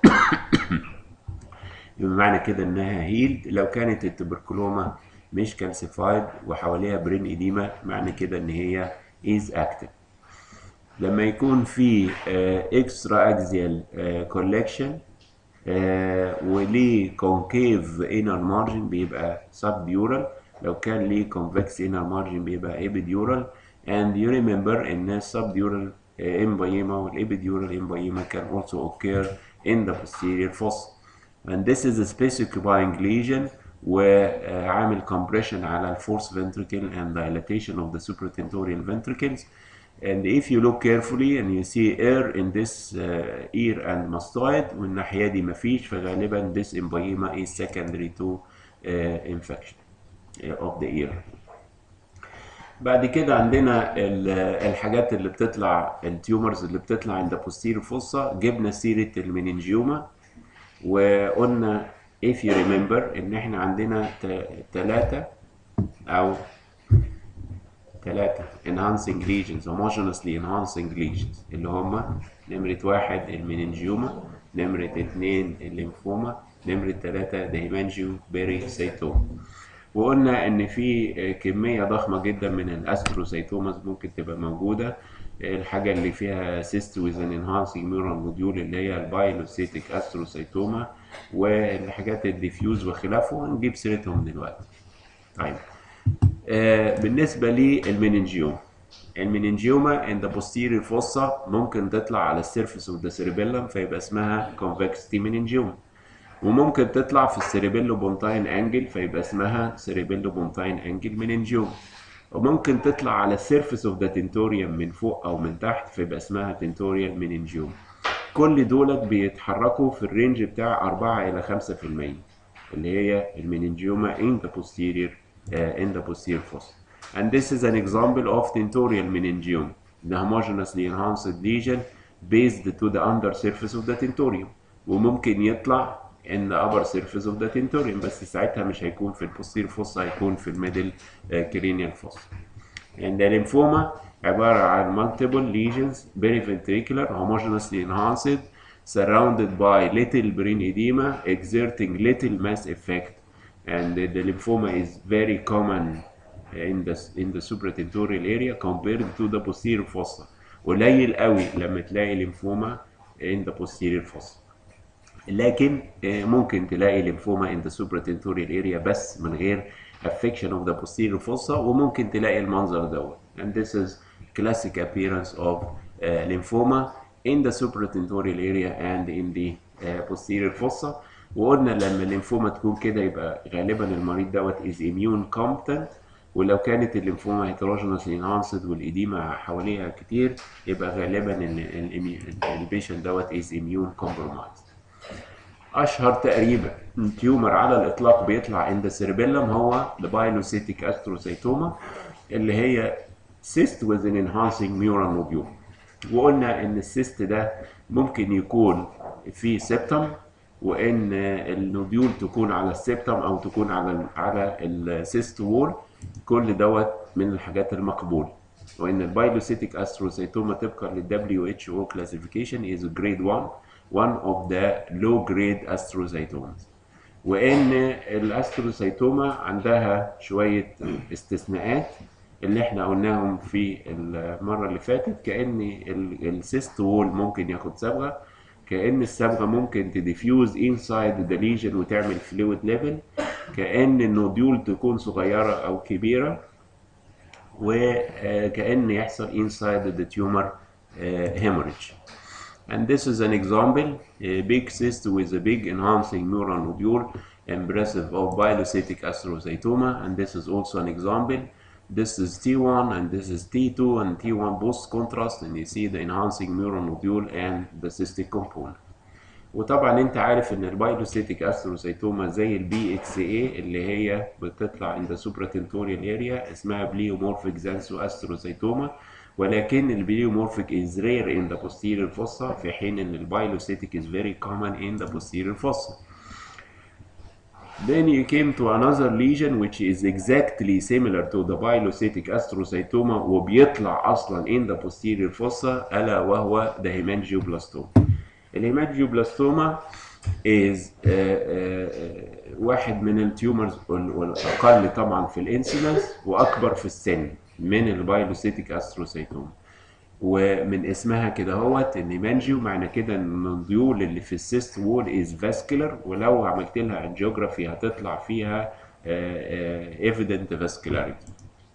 بمعنى كده انها هيلد لو كانت التوبركلوما مش كالسيفايد وحواليها برين اديما معنى كده ان هي is active لما يكون في اكسترا اكزيال كولكشن وليه كونكيف انر مارجن بيبقى سب ديورال لو كان ليه كونفكس انر مارجن بيبقى ايبيديورال and you remember ان subdural emphysema والابيديورال emphysema can also occur in the posterior fossa and this is a space occupying lesion وعامل compression على الفورس ventricle and dilatation of the supratentorial ventricles and if you look carefully and you see air in this uh, ear and mastoid والناحية دي مفيش فغالبا this emphysema is secondary to uh, infection of the ear بعد كده عندنا الحاجات اللي بتطلع التيومرز اللي بتطلع عند posterior fossa جبنا سيرة المننجيوما وقلنا if you remember ان احنا عندنا ثلاثة او ثلاثة enhancing lesions homogeneously enhancing lesions اللي هما نمرة واحد المننجيوما نمرة اتنين الليمفوما نمرة تلاتة الهيمانجيو بيري سيتوما وقلنا ان في كمية ضخمة جدا من الاستروسيتوماز ممكن تبقى موجودة الحاجة اللي فيها سيست ويز ان انهانسنج نيورال موديول اللي هي البايلوسيتيك استروسيتوما والحاجات الديفيوز وخلافه هنجيب سيرتهم دلوقتي. طيب آه بالنسبة للمننجيوم المننجيوما ان ذا posterior fossa ممكن تطلع على السيرفيس اوف ذا cerebellum فيبقى اسمها convexity meningioma وممكن تطلع في السيربيلو بونتاين انجل فيبقى اسمها سيربيلو بونتاين انجل مننجيوم وممكن تطلع على السيرفيس اوف ذا تنتوريوم من فوق او من تحت فيبقى اسمها تنتوريال مننجيوم كل دولت بيتحركوا في الرينج بتاع 4 الى 5% اللي هي المننجيوما in the posterior uh, in the posterior fossa and this is an example of tentorial meningioma the homogeneously enhanced lesion based to the under surface of the tentorium وممكن يطلع in the upper surface of the tentorium بس ساعتها مش هيكون في البوستير فوسا هيكون في الميدل كرينيال فوسا and the lymphoma عبارة عن multiple lesions periventricular homogeneously enhanced surrounded by little brain edema exerting little mass effect and the, the lymphoma is very common in the in the supratentorial area compared to the posterior fossa قليل قوي لما تلاقي ليمفوما in the posterior fossa لكن ممكن تلاقي ليمفوما in the supratentorial area بس من غير affection of the posterior fossa وممكن تلاقي المنظر دوت and this is classic appearance of uh, lymphoma in the supratentorial area and in the uh, posterior fossa وقلنا لما الليمفوما تكون كده يبقى غالبا المريض دوت is immune competent ولو كانت الليمفوما heterogeneously enhanced والإديمة حواليها كتير يبقى غالبا البيشنت دوت is immune compromised اشهر تقريبا تيومر على الاطلاق بيطلع عند السيربيلم هو البايلوسيتيك استروسيتوما اللي هي cyst with an enhancing neural nodule وقلنا ان السيست ده ممكن يكون في سيبتم وان النوديول تكون على السيبتم او تكون على على السيست وول كل دوت من الحاجات المقبوله وان البايلوسيتيك استروسيتوما طبقا لل WHO classification is grade 1 one of the low grade astrocytomas وان الاستروسيتوما عندها شويه استثناءات اللي احنا قلناهم في المره اللي فاتت كان السيست وول ممكن ياخد صبغه كان الصبغه ممكن تديفيوز انسايد ذا ليجن وتعمل فلويد ليفل كان النوديول تكون صغيره او كبيره وكان يحصل inside the tumor uh, hemorrhage and this is an example a big cyst with a big enhancing neural nodule impressive of pilocytic astrocytoma and this is also an example this is T1 and this is T2 and T1 post contrast and you see the enhancing neural nodule and the cystic component وطبعا انت عارف ان البايلوسيتيك استروسيتوما زي البي اكس اي اللي هي بتطلع عند سوبراتنتوريال اريا اسمها بليومورفيك زانسو استروسيتوما ولكن البليومورفيك is rare in the posterior fossa في حين ان البايلوسيتيك is very common in the posterior fossa. Then you came to another lesion which is exactly similar to the pilocytic astrocytoma وبيطلع اصلا in the posterior fossa الا وهو the hemangioblastoma. الهيمانجيوبلاستوما is uh, uh, واحد من التيومرز والاقل طبعا في الانسيدنس واكبر في السن من البايلوسيتيك استروسيتوما ومن اسمها كده هوت ان مانجيو معنى كده ان النوديول اللي في السيست وول از فاسكولار ولو عملت لها انجيوجرافي هتطلع فيها ايفيدنت فاسكولاريتي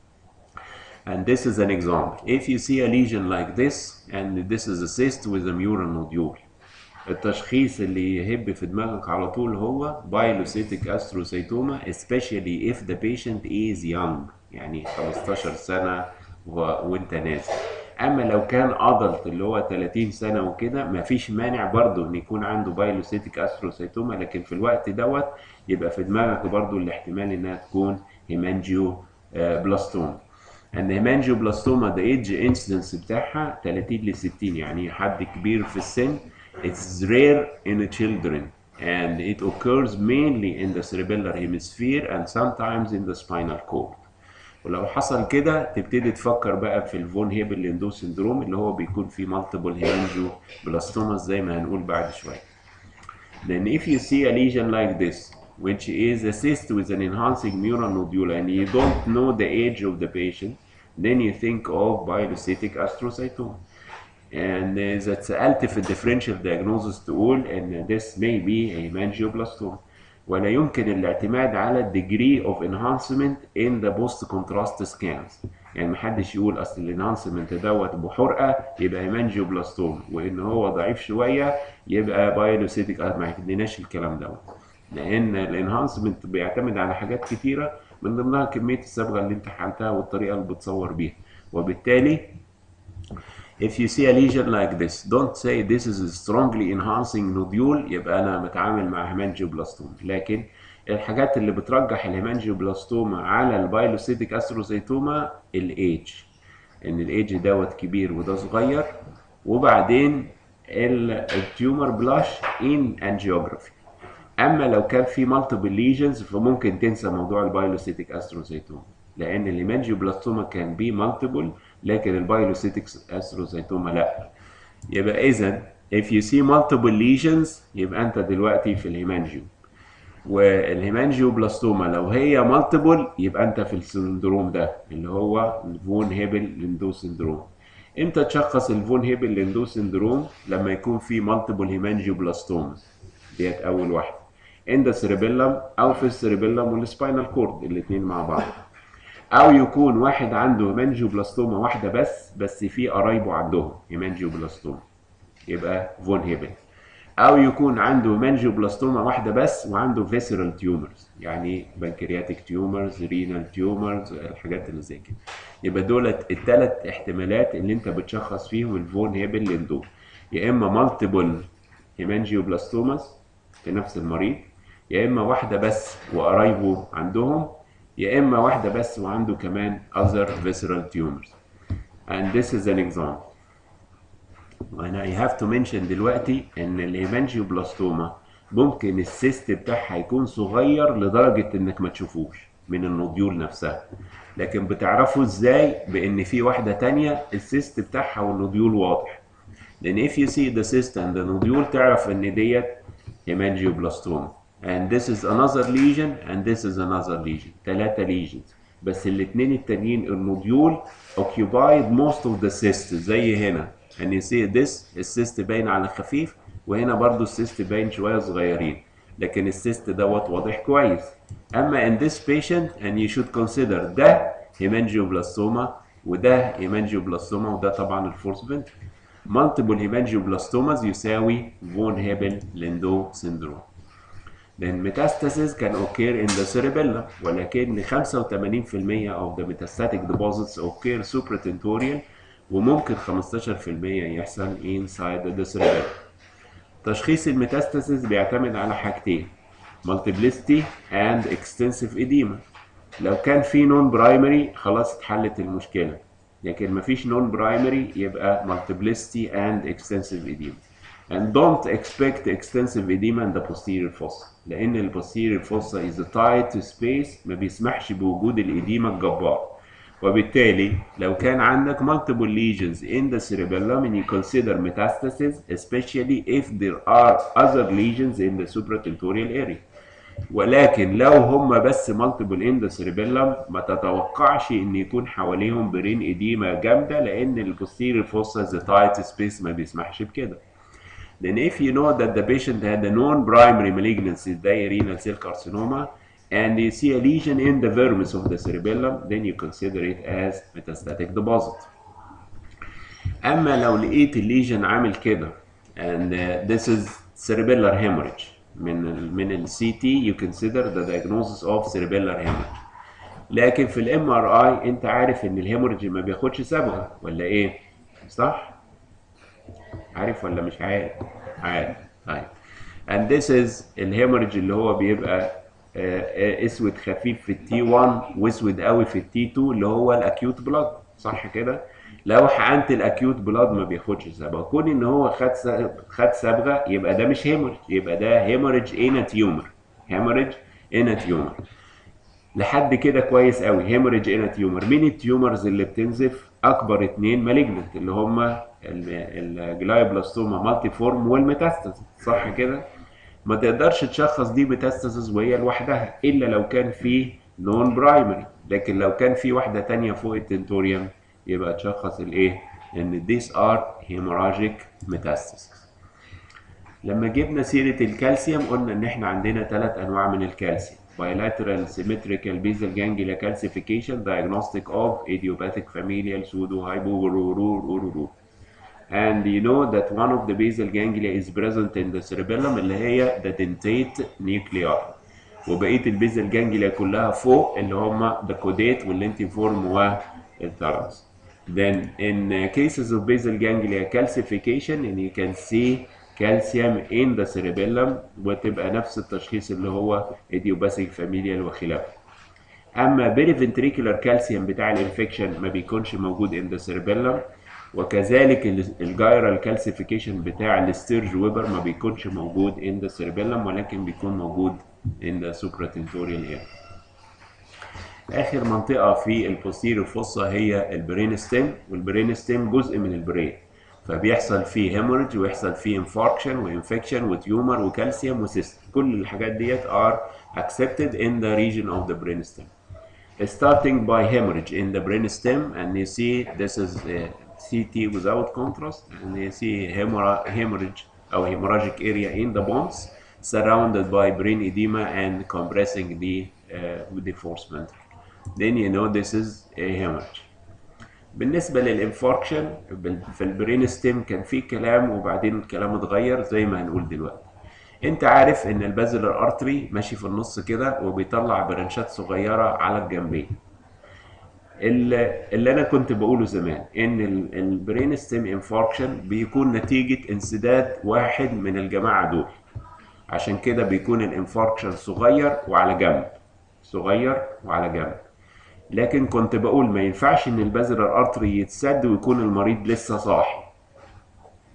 And this is an example. If you see a lesion like this, and this is a cyst with a mural nodule, التشخيص اللي يهب في دماغك على طول هو بايلوسيتيك استروسيتوما especially if the patient is young يعني 15 سنة و... وانت نازل اما لو كان ادلت اللي هو 30 سنة وكده مفيش مانع برضه ان يكون عنده بايلوسيتيك استروسيتوما لكن في الوقت دوت يبقى في دماغك برضه الاحتمال انها تكون هيمانجيو بلاستوما ان هيمانجيوبلاستوما ده ايدج انسيدنس بتاعها 30 ل 60 يعني حد كبير في السن It's rare in children and it occurs mainly in the cerebellar hemisphere and sometimes in the spinal cord. ولو حصل كده تبتدي تفكر بقى في الفون هيبل ليندو سندروم اللي هو بيكون فيه multiple hemangioblastomas زي ما هنقول بعد شويه. Then if you see a lesion like this which is a cyst with an enhancing mural nodule and you don't know the age of the patient then you think of pilocytic astrocytoma. and إذا اتسألت في الديفرنشال diagnosis تقول إن this may be a hemangioblastom ولا يمكن الاعتماد على degree of enhancement in the post contrast scans يعني محدش يقول اصل الانهانسمنت دوت بحرقه يبقى هيمانجيوبلاستوم وان هو ضعيف شويه يبقى بايلوسيتيك ما عندناش الكلام دوت لان الانهانسمنت بيعتمد على حاجات كتيره من ضمنها كميه الصبغه اللي انت حالتها والطريقه اللي بتصور بيها وبالتالي If you see a lesion like this, don't say this is a strongly enhancing nodule يبقى أنا بتعامل مع هيمانجيوبلاستوم، لكن الحاجات اللي بترجح الهيمانجيوبلاستوما على البايلوسيتيك استروسيتوما الايدج ان الايدج دوت كبير وده صغير وبعدين التيومر بلاش ان انجيوجرافي اما لو كان في مالتيبل ليجنز فممكن تنسى موضوع البايلوسيتيك استروسيتوما لان الهيمانجيوبلاستوما كان بي مالتيبل لكن البايلوسيتيك استروسيتوما لا يبقى اذا if you see multiple lesions يبقى انت دلوقتي في الهيمانجيو والهيمانجيوبلاستوما لو هي مالتيبل يبقى انت في السندروم ده اللي هو الفون هيبل ليندو سندروم امتى تشخص الفون هيبل ليندو سندروم لما يكون في مالتيبل هيمانجيوبلاستوما ديت اول واحده عند السيربيلم او في السيربيلم والسباينال كورد الاثنين مع بعض او يكون واحد عنده هيمانجيوبلاستوما واحده بس بس في قرايبه عندهم هيمانجيوبلاستوما يبقى فون هيبل او يكون عنده هيمانجيوبلاستوما واحده بس وعنده فيسرال تيومرز يعني بنكرياتيك تيومرز رينال تيومرز الحاجات اللي زي كده يبقى دولت الثلاث احتمالات اللي انت بتشخص فيهم الفون هيبل ليندو يا اما مالتيبل هيمانجيوبلاستوماس في نفس المريض يا اما واحده بس وقرايبه عندهم يا اما واحده بس وعنده كمان other visceral tumors and this is an example وانا I have to mention دلوقتي ان الهيمانجيوبلاستوما ممكن السيست بتاعها يكون صغير لدرجة انك ما تشوفوش من النوديول نفسها لكن بتعرفوا ازاي بان في واحدة تانية السيست بتاعها والنوديول واضح لان if you see the cyst and the nodule تعرف ان ديت هيمانجيوبلاستوما and this is another lesion and this is another lesion ثلاثة lesions بس الاثنين التانيين النوديول occupied most of the cyst زي هنا and you see this السيست باين على خفيف وهنا برضو السيست باين شوية صغيرين لكن السيست دوت واضح كويس اما in this patient and you should consider ده هيمانجيوبلاستوما وده هيمانجيوبلاستوما وده طبعا الفورس فنتر multiple hemangioblastomas يساوي فون هيبل ليندو syndrome then metastasis can occur in the cerebellum ولكن 85% of the metastatic deposits occur supratentorial وممكن 15% يحصل inside the cerebellum تشخيص الميتاستاسيس بيعتمد على حاجتين multiplicity and extensive edema لو كان في نون برايمري خلاص اتحلت المشكله لكن مفيش نون برايمري يبقى multiplicity and extensive edema and don't expect extensive edema in the posterior fossa لان ال posterior fossa is a tight space ما بيسمحش بوجود الإديمة الجبار وبالتالي لو كان عندك multiple lesions in the cerebellum and you consider metastasis especially if there are other lesions in the supratentorial area ولكن لو هم بس multiple in the cerebellum ما تتوقعش ان يكون حواليهم برين اديمة جامدة لان البوستيريور fossa is a tight space ما بيسمحش بكده then if you know that the patient had a non-primary malignancy renal cell carcinoma and you see a lesion in the vermis of the cerebellum then you consider it as metastatic deposit اما لو لقيت الليجن عامل كده and uh, this is cerebellar hemorrhage من ال من ال CT you consider the diagnosis of cerebellar hemorrhage لكن في الام ار اي انت عارف ان الهيموريدج ما بياخدش صبغه ولا ايه صح عارف ولا مش عارف عارف طيب and this is الهيموريدج اللي هو بيبقى آه، اسود خفيف في التي 1 واسود قوي في التي 2 اللي هو الاكيوت بلاد صح كده لو حقنت الاكيوت بلاد ما بياخدش صبغه كون ان هو خد س- خد صبغه يبقى ده مش هيموريدج يبقى ده هيموريدج ان تيومر هيموريدج ان تيومر لحد كده كويس قوي هيموريدج ان تيومر مين التيومرز اللي بتنزف اكبر اتنين مالجنت اللي هما الجلايوبلاستوما مالتي فورم والميتاستاسيس صح كده ما تقدرش تشخص دي ميتاستاسيس وهي لوحدها الا لو كان في نون برايمري لكن لو كان في واحده تانية فوق التنتوريوم يبقى تشخص الايه ان these are hemorrhagic metastasis لما جبنا سيرة الكالسيوم قلنا إن إحنا عندنا ثلاث أنواع من الكالسيوم bilateral symmetrical basal ganglia calcification diagnostic of idiopathic familial pseudo hypoururu and you know that one of the basal ganglia is present in the cerebellum اللي هي the dentate nuclei وبقية البيزل جانجليا كلها فوق اللي هما the caudate واللينتيفورم والثالاموس Then in uh, cases of basal ganglia calcification and you can see calcium in the cerebellum وتبقى نفس التشخيص اللي هو idiopathic familial وخلافه. اما periventricular calcium بتاع الانفكشن ما بيكونش موجود in the cerebellum وكذلك الجايرال كالسيفيكيشن بتاع الستيرج ويبر ما بيكونش موجود in the cerebellum ولكن بيكون موجود in the supratentorial area. اخر منطقه في البوستيريور فوسا هي البرين ستيم والبرين ستيم جزء من البرين فبيحصل فيه هيموريدج ويحصل فيه انفاركشن وانفكشن وتيومر وكالسيوم وسيست كل الحاجات ديت are accepted in the region of the brainstem starting by hemorrhage in the brainstem and you see this is a CT without contrast and you see hemorrha- hemorrhage or hemorrhagic area in the bones surrounded by brain edema and compressing the uh, with the force ventricle then you know this is a hemorrhage بالنسبة للانفاركشن في البرين ستيم كان في كلام وبعدين الكلام اتغير زي ما هنقول دلوقتي انت عارف ان البازلر ارتري ماشي في النص كده وبيطلع برنشات صغيرة على الجنبين اللي اللي انا كنت بقوله زمان ان البرين ستيم انفاركشن بيكون نتيجة انسداد واحد من الجماعة دول عشان كده بيكون الانفاركشن صغير وعلى جنب صغير وعلى جنب لكن كنت بقول ما ينفعش ان البازلر ارتري يتسد ويكون المريض لسه صاحي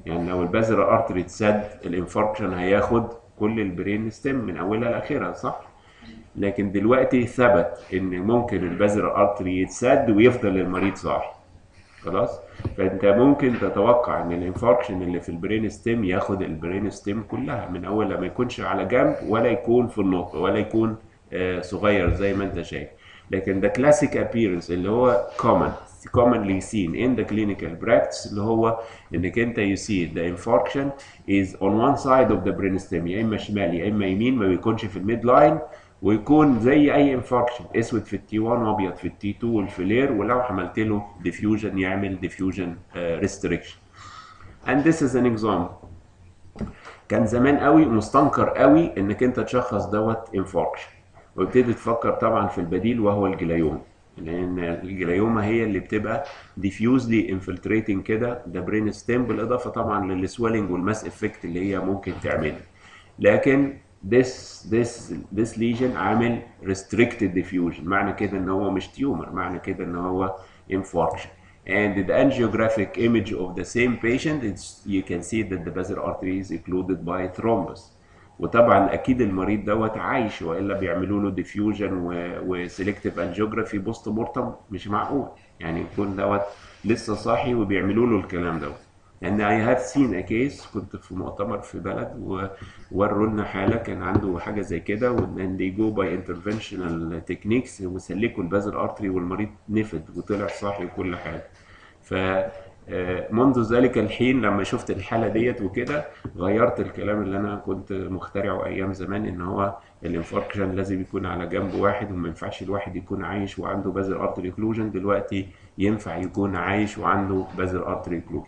يعني لو البازل ارتري اتسد الانفاركشن هياخد كل البرين ستيم من اولها لاخرها صح لكن دلوقتي ثبت ان ممكن البازل ارتري يتسد ويفضل المريض صاحي خلاص فانت ممكن تتوقع ان الانفاركشن اللي في البرين ستيم ياخد البرين ستيم كلها من اول ما يكونش على جنب ولا يكون في النص ولا يكون آه، صغير زي ما انت شايف لكن ده كلاسيك appearance اللي هو common commonly seen in the clinical practice اللي هو انك انت you see the infarction is on one side of the brainstem يا اما شمال يا اما يمين ما بيكونش في الميد لاين ويكون زي اي انفاركشن اسود في التي 1 وابيض في التي 2 والفلير ولو عملت له diffusion يعمل diffusion uh, restriction and this is an example كان زمان قوي مستنكر قوي انك انت تشخص دوت انفاركشن وابتدي تفكر طبعا في البديل وهو الجلايوم لان الجلايوما هي اللي بتبقى diffusely infiltrating كده ده برين ستيم بالاضافه طبعا للسويلنج والماس افكت اللي هي ممكن تعملها لكن this this this lesion عامل restricted diffusion معنى كده ان هو مش تيومر معنى كده ان هو infarction and the angiographic image of the same patient it's, you can see that the basal artery is occluded by thrombus وطبعا اكيد المريض دوت عايش والا بيعملوا له ديفيوجن وسيلكتيف انجيوجرافي بوست مورتم مش معقول يعني يكون دوت لسه صاحي وبيعملوا له الكلام دوت لان اي هاف سين ا كيس كنت في مؤتمر في بلد ووروا لنا حاله كان عنده حاجه زي كده وان دي جو باي انترفنشنال تكنيكس وسلكوا البازل ارتري والمريض نفد وطلع صاحي وكل حاجه ف آه، منذ ذلك الحين لما شفت الحاله ديت وكده غيرت الكلام اللي انا كنت مخترعه ايام زمان ان هو الانفاركشن لازم يكون على جنب واحد وما ينفعش الواحد يكون عايش وعنده بازل ارتري كلوجن دلوقتي ينفع يكون عايش وعنده بازل ارتري كلوجن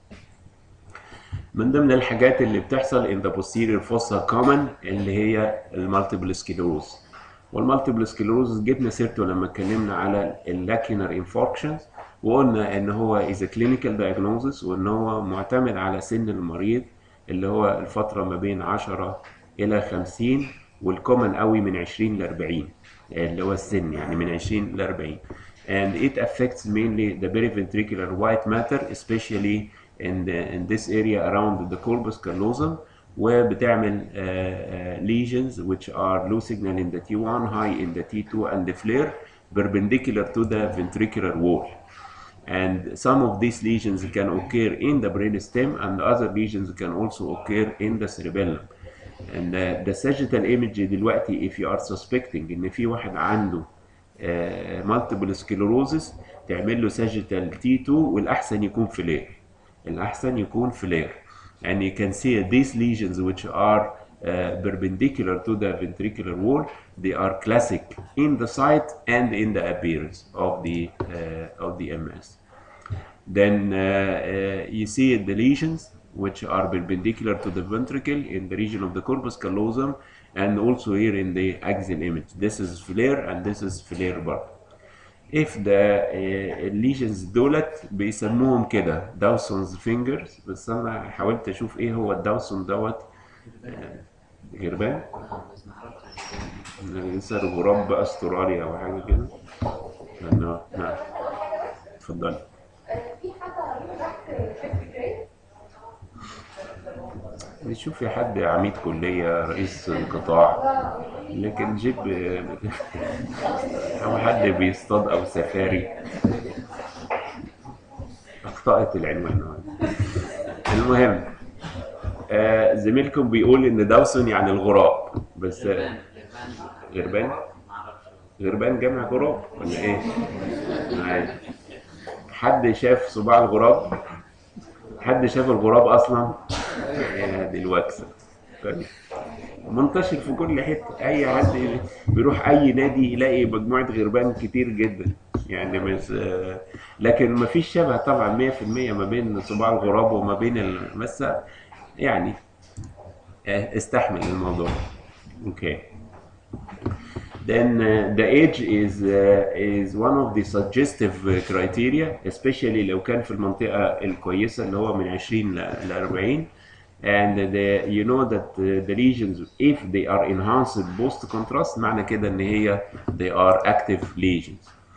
من ضمن الحاجات اللي بتحصل in the posterior fossa common اللي هي المالتيبل سكليروز والمالتيبل سكليروز جبنا سيرته لما اتكلمنا على اللاكينر انفاركشنز وقلنا ان هو is a clinical diagnosis وان هو معتمد على سن المريض اللي هو الفترة ما بين 10 إلى 50 والكومن قوي من 20 ل 40 اللي هو السن يعني من 20 ل 40 and it affects mainly the periventricular white matter especially in, the, in this area around the corpus callosum وبتعمل uh, uh, lesions which are low signal in the T1 high in the T2 and the flare perpendicular to the ventricular wall and some of these lesions can occur in the brainstem and other lesions can also occur in the cerebellum and uh, the sagittal image دلوقتي if you are suspecting ان في واحد عنده uh, multiple sclerosis تعمل له sagittal T2 والاحسن يكون فلير الاحسن يكون فلير and you can see these lesions which are uh, perpendicular to the ventricular wall they are classic in the site and in the appearance of the uh, of the MS then uh, uh, you see the lesions which are perpendicular to the ventricle in the region of the corpus callosum and also here in the axial image this is flare and this is flare bar if the uh, lesions دولت بيسموهم كده داوسونز فينجرز بس انا حاولت اشوف ايه هو الداوسون دوت آه، غربان لسه غراب استراليا او حاجه كده نعم نعم اتفضلي في حد تحت فيفث جريد بتشوفي حد عميد كلية رئيس القطاع لكن جيب أو حد بيصطاد أو سفاري أخطأت العنوان المهم آه زميلكم بيقول إن داوسون يعني الغراب بس آه، غربان غربان جمع غراب ولا إيه؟ عادي حد شاف صباع الغراب؟ حد شاف الغراب اصلا يا دي الوكسه طيب. منتشر في كل حته اي حد بيروح اي نادي يلاقي مجموعه غربان كتير جدا يعني مش لكن ما فيش شبه طبعا 100% ما بين صباع الغراب وما بين ال- بس يعني استحمل الموضوع اوكي then uh, the age is uh, is one of the suggestive uh, criteria especially لو كان في المنطقة الكويسة اللي هو من 20 ل 40 and the, you know that uh, the lesions if they are enhanced post contrast معنى كده ان هي they are active lesions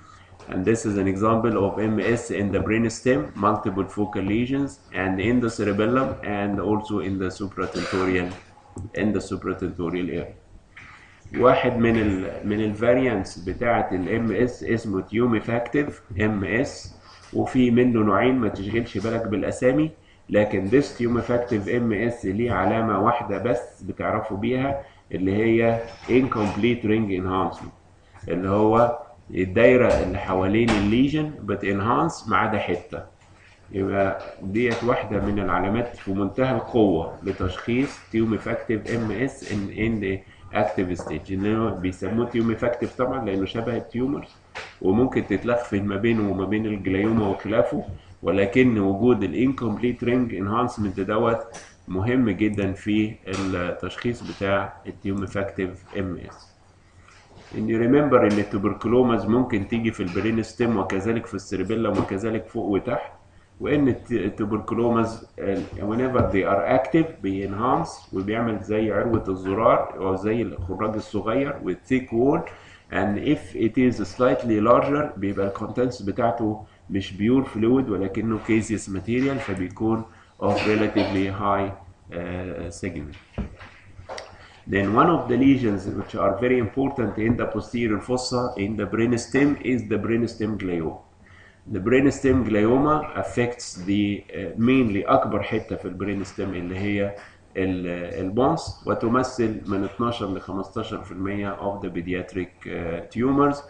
And this is an example of MS in the brainstem, multiple focal lesions, and in the cerebellum, and also in the supratentorial, in the supratentorial area. واحد من ال من الفاريانتس بتاعة الام اس اسمه تيوميفاكتيف ام اس وفي منه نوعين ما تشغلش بالك بالاسامي لكن this تيوميفاكتيف ام اس ليه علامة واحدة بس بتعرفوا بيها اللي هي incomplete ring enhancement اللي هو الدايرة اللي حوالين الليجن بتنهانس ما عدا حتة يبقى ديت واحدة من العلامات في منتهى القوة لتشخيص تيوميفاكتيف ام اس ان ان اكتيف ستيج اللي هو بيسموه تيوميفاكتيف طبعا لانه شبه التيومرز وممكن تتلخفن ما بينه وما بين الجلايوما وخلافه ولكن وجود الانكمبليت رينج انهانسمنت دوت مهم جدا في التشخيص بتاع التيوميفاكتيف ام اس ان ريمبر ان التوبركلومز ممكن تيجي في البرين ستيم وكذلك في السيربيلم وكذلك فوق وتحت وان التوبركلومز whenever they are active بينهانس وبيعمل زي عروة الزرار او زي الخراج الصغير with thick wall and if it is slightly larger بيبقى الكونتنتس بتاعته مش بيور فلويد ولكنه caseous material فبيكون of relatively high uh, segment. Then one of the lesions which are very important in the posterior fossa in the brainstem is the brainstem glioma. The brainstem glioma affects the uh, mainly أكبر حتة في البرينستم اللي هي البونس وتمثل من 12 ل 15% of the pediatric uh, tumors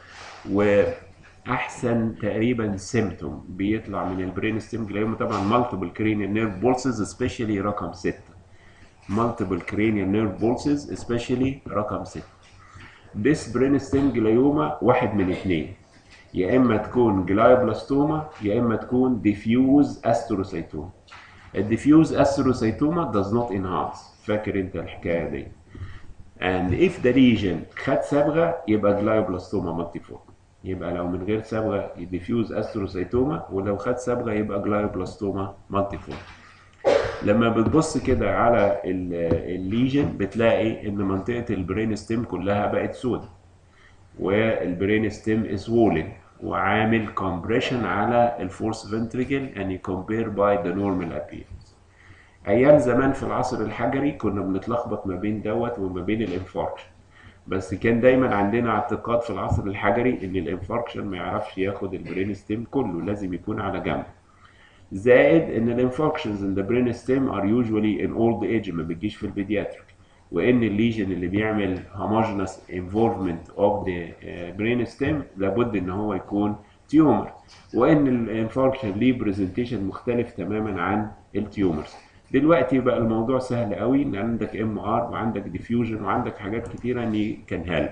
وأحسن تقريبا symptom بيطلع من البرينستم glioma طبعا multiple cranial nerve pulses especially رقم 6 multiple cranial nerve pulses especially رقم 6 this brainstem glioma واحد من اثنين يا اما تكون جلايوبلاستوما يا اما تكون diffuse astrocytoma الديفيوز astrocytoma does not enhance فاكر انت الحكايه دي and if the lesion خد صبغه يبقى جلايوبلاستوما مالتيفورم يبقى لو من غير صبغه diffuse astrocytoma ولو خد صبغه يبقى جلايوبلاستوما مالتيفورم لما بتبص كده على الليجن بتلاقي ان منطقه البرين ستيم كلها بقت سوداء والبرين ستيم is swollen وعامل compression على الفورس فنتريكل and you compare by the normal appearance ايام زمان في العصر الحجري كنا بنتلخبط ما بين دوت وما بين الانفاركشن بس كان دايما عندنا اعتقاد في العصر الحجري ان الانفاركشن ما يعرفش ياخد البرين ستيم كله لازم يكون على جنب زائد ان الانفاركشنز ان ذا برين ستيم ار يوجوالي ان اولد ايج ما بتجيش في البيدياتريك وان الليجن اللي بيعمل homogeneous involvement of the uh, brain stem لابد ان هو يكون تيومر وان الانفاركشن ليه برزنتيشن مختلف تماما عن التيومرز دلوقتي بقى الموضوع سهل قوي ان عندك ام ار وعندك ديفيوجن وعندك حاجات كتيره ان كان هيلب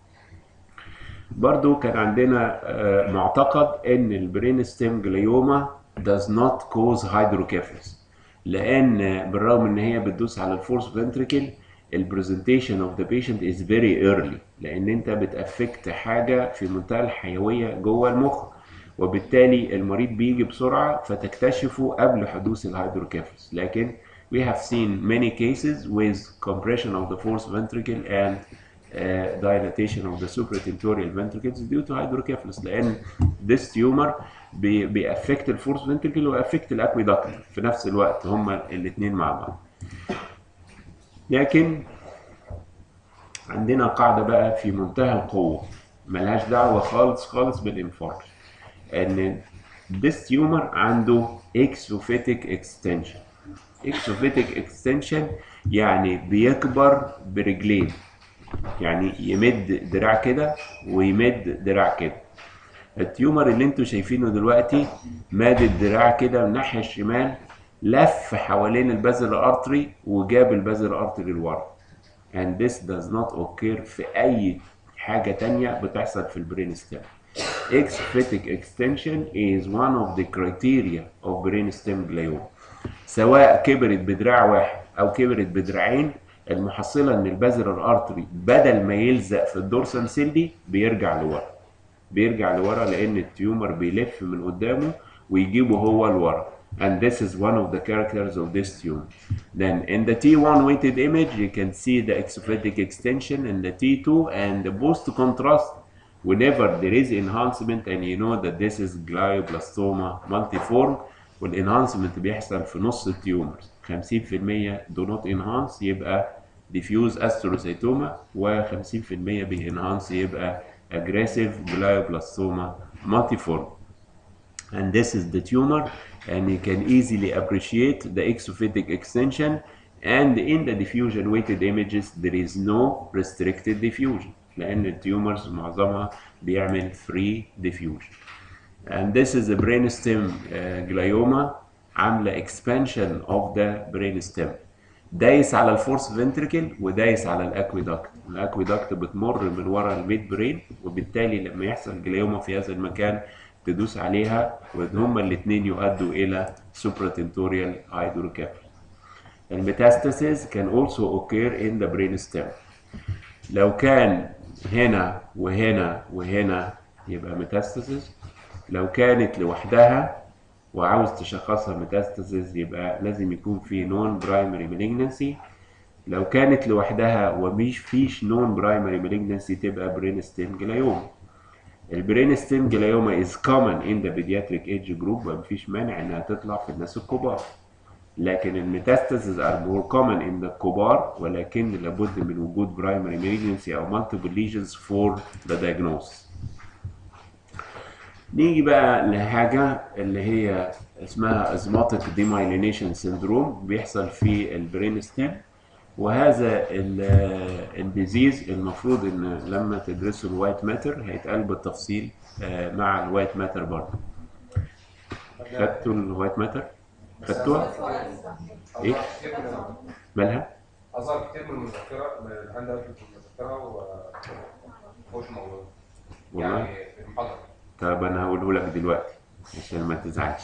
برضو كان عندنا uh, معتقد ان البرين ستيم جليوما does not cause hydrocephalus لان بالرغم ان هي بتدوس على الفورس فنتريكل البرزنتيشن اوف ذا بيشنت از فيري ايرلي لان انت بتافكت حاجه في منتهى الحيويه جوه المخ وبالتالي المريض بيجي بسرعه فتكتشفه قبل حدوث الهيدروكيفالس لكن we have seen many cases with compression of the fourth ventricle and uh, dilatation of the supratentorial ventricles due to hydrocephalus لان this tumor بي بيأفكت الفورس ventricle وأفكت الاكويدكت في نفس الوقت هما الاثنين مع بعض لكن عندنا قاعدة بقى في منتهى القوة ملهاش دعوة خالص خالص بالانفاركت ان this tumor عنده exophytic extension exophytic extension يعني بيكبر برجلين يعني يمد دراع كده ويمد دراع كده التيومر اللي انتوا شايفينه دلوقتي ماد الدراع كده من الناحية الشمال لف حوالين البازل ارتري وجاب البازل ارتري لورا and this does not occur في اي حاجة تانية بتحصل في البرين ستيم exophytic extension is one of the criteria of brainstem glioma سواء كبرت بدراع واحد او كبرت بدراعين المحصلة ان البازل الارتري بدل ما يلزق في الدورسال سيلي بيرجع لورا بيرجع لورا لان التيومر بيلف من قدامه ويجيبه هو لورا and this is one of the characters of this tumor. Then in the T1 weighted image, you can see the exophytic extension in the T2 and the post contrast whenever there is enhancement and you know that this is glioblastoma multiform والenhancement بيحصل في نص التيومرز 50% do not enhance يبقى diffuse astrocytoma و50% بينهانس يبقى aggressive glioblastoma multiform and this is the tumor and you can easily appreciate the exophytic extension and in the diffusion weighted images there is no restricted diffusion لأن التيومرز معظمها بيعمل free diffusion and this is a brainstem uh, glioma عاملة expansion of the brainstem دايس على الفورس فنتريكل ودايس على الاكويدكت الاكويدكت بتمر من ورا الميد برين وبالتالي لما يحصل جليوما في هذا المكان تدوس عليها وهما الاثنين يؤدوا الى supratentorial hydrocephalus الميتاستاسيز can also occur in the brainstem لو كان هنا وهنا وهنا يبقى ميتاستاسيز لو كانت لوحدها وعاوز تشخصها ميتاستاسيز يبقى لازم يكون في نون برايمري مالجنسي لو كانت لوحدها ومش فيش نون برايمري مالجنسي تبقى برين ستيم جلايوما البرين ستيم جلايوما is common in the pediatric age group ومفيش مانع انها تطلع في الناس الكبار لكن الميتاستاسيز are more common in the الكبار ولكن لابد من وجود برايمري مالجنسي او multiple lesions for the diagnosis نيجي بقى لحاجة اللي هي اسمها ازماتيك ديمايلينيشن سيندروم بيحصل في البرين ستيم وهذا الديزيز المفروض ان لما تدرسوا الوايت ماتر هيتقال بالتفصيل مع الوايت ماتر برضه خدتوا الوايت ماتر؟ خدتوها؟ ايه؟ مالها؟ أظهر كتير من المذكرة من الهاند اوت في المذكرة ومش موجود والله يعني في المحاضرة طب انا هقوله لك دلوقتي عشان ما تزعلش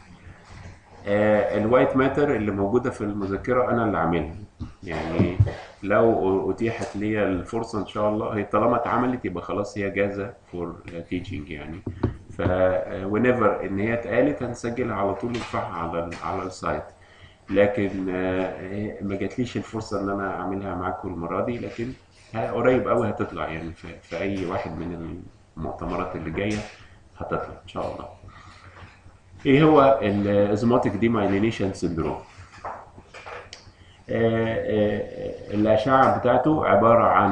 آه الوايت ماتر اللي موجوده في المذكره انا اللي عاملها يعني لو اتيحت لي الفرصه ان شاء الله هي طالما اتعملت يبقى خلاص هي جاهزه فور تيتشنج يعني ف whenever ان هي اتقالت هنسجلها على طول ونرفعها على ال على السايت لكن آه ما جاتليش الفرصه ان انا اعملها معاكم المره دي لكن ها- قريب قوي هتطلع يعني في, في اي واحد من المؤتمرات اللي جايه هتطلع ان شاء الله ايه هو الازماتيك ديمايلينيشن سيندروم الاشعه بتاعته عباره عن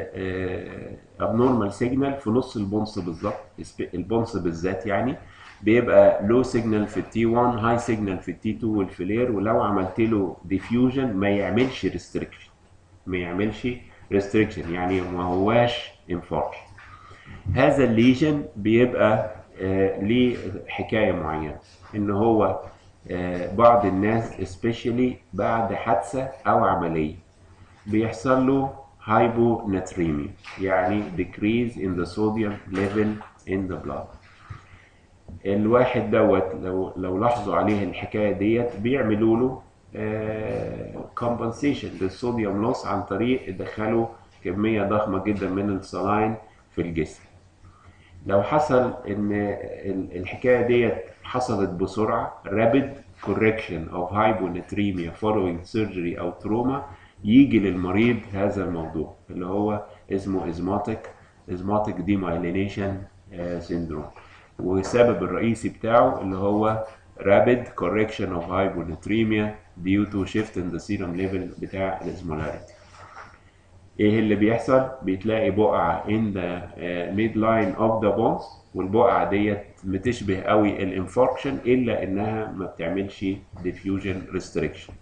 abnormal سيجنال في نص البونص بالظبط البونص بالذات يعني بيبقى لو سيجنال في التي 1 هاي سيجنال في التي 2 والفلير ولو عملت له ديفيوجن ما يعملش ريستريكشن ما يعملش ريستريكشن يعني ما هواش انفاركشن هذا الليجن بيبقى آه ليه حكايه معينه ان هو آه بعض الناس especially بعد حادثه او عمليه بيحصل له hyponatremia يعني decrease in the sodium level in the blood الواحد دوت لو لو لاحظوا عليه الحكايه ديت بيعملوا له كومبنسيشن للصوديوم لوس عن طريق يدخلوا كميه ضخمه جدا من الصلاين في الجسم لو حصل ان ال- الحكايه ديت حصلت بسرعه rapid correction of hyponatremia following surgery او تروما يجي للمريض هذا الموضوع اللي هو اسمه اسماتيك اسماتيك demyelination syndrome والسبب الرئيسي بتاعه اللي هو rapid correction of hyponatremia due to shift in the serum level بتاع الاسمولاريتي ايه اللي بيحصل بتلاقي بقعه in the uh, midline of the bones والبقعه ديت بتشبه قوي الانفاركشن الا انها ما بتعملش diffusion restriction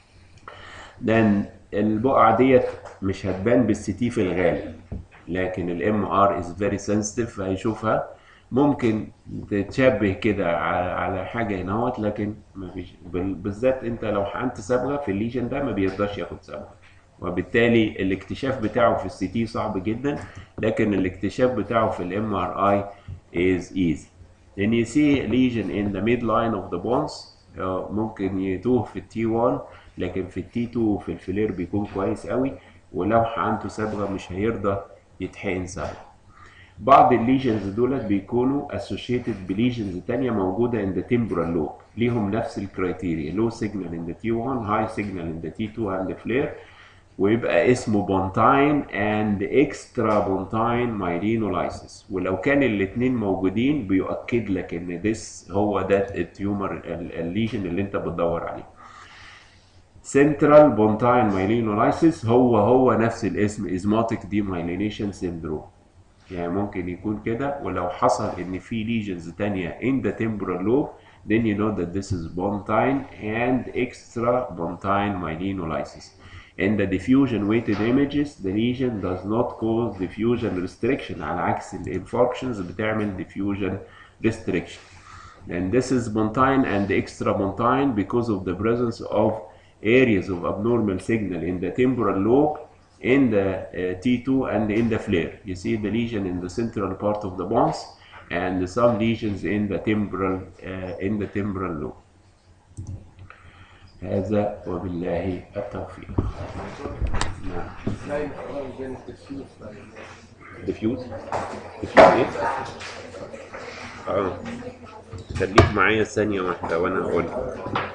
لان البقعه ديت مش هتبان بالسي تي في الغالب لكن الام ار از فيري سنسيتيف فهيشوفها ممكن تتشبه كده على على حاجه هنا اهوت لكن ما فيش بال- بالذات انت لو حقنت صبغه في الليجن ده ما بيرضاش ياخد صبغه وبالتالي الاكتشاف بتاعه في السي تي صعب جدا لكن الاكتشاف بتاعه في الام ار اي is easy then you see lesion in the midline of the bones آه، ممكن يتوه في التي 1 لكن في التي 2 في الفلير بيكون كويس قوي ولو عنده صبغه مش هيرضى يتحقن صبغه بعض الليجنز دولت بيكونوا associated بليجنز تانية موجودة in the temporal lobe ليهم نفس الكرايتيريا low signal in the T1 high signal in the T2 and the flare ويبقى اسمه بونتاين اند اكسترا بونتاين مايلينولايسيس ولو كان الاثنين موجودين بيؤكد لك ان this هو ده التيومر الليجن اللي انت بتدور عليه سنترال بونتاين مايلينولايسيس هو هو نفس الاسم ازماتيك دي مايلينيشن سيندروم يعني ممكن يكون كده ولو حصل ان في ليجنز تانية in the temporal lobe then you know that this is pontine and extra pontine myelinolysis. In the diffusion weighted images, the lesion does not cause diffusion restriction على عكس الانفاركشنز بتعمل diffusion restriction. And this is pontine and extra pontine because of the presence of areas of abnormal signal in the temporal lobe, in the uh, T2 and in the flare. You see the lesion in the central part of the bones and some lesions in the temporal uh, in the temporal lobe. هذا وبالله التوفيق. نعم. نايم خلاص بين التسيوف ديفيوز ديفيوز ايه؟ اه خليك معايا ثانية واحدة وانا هقول لك.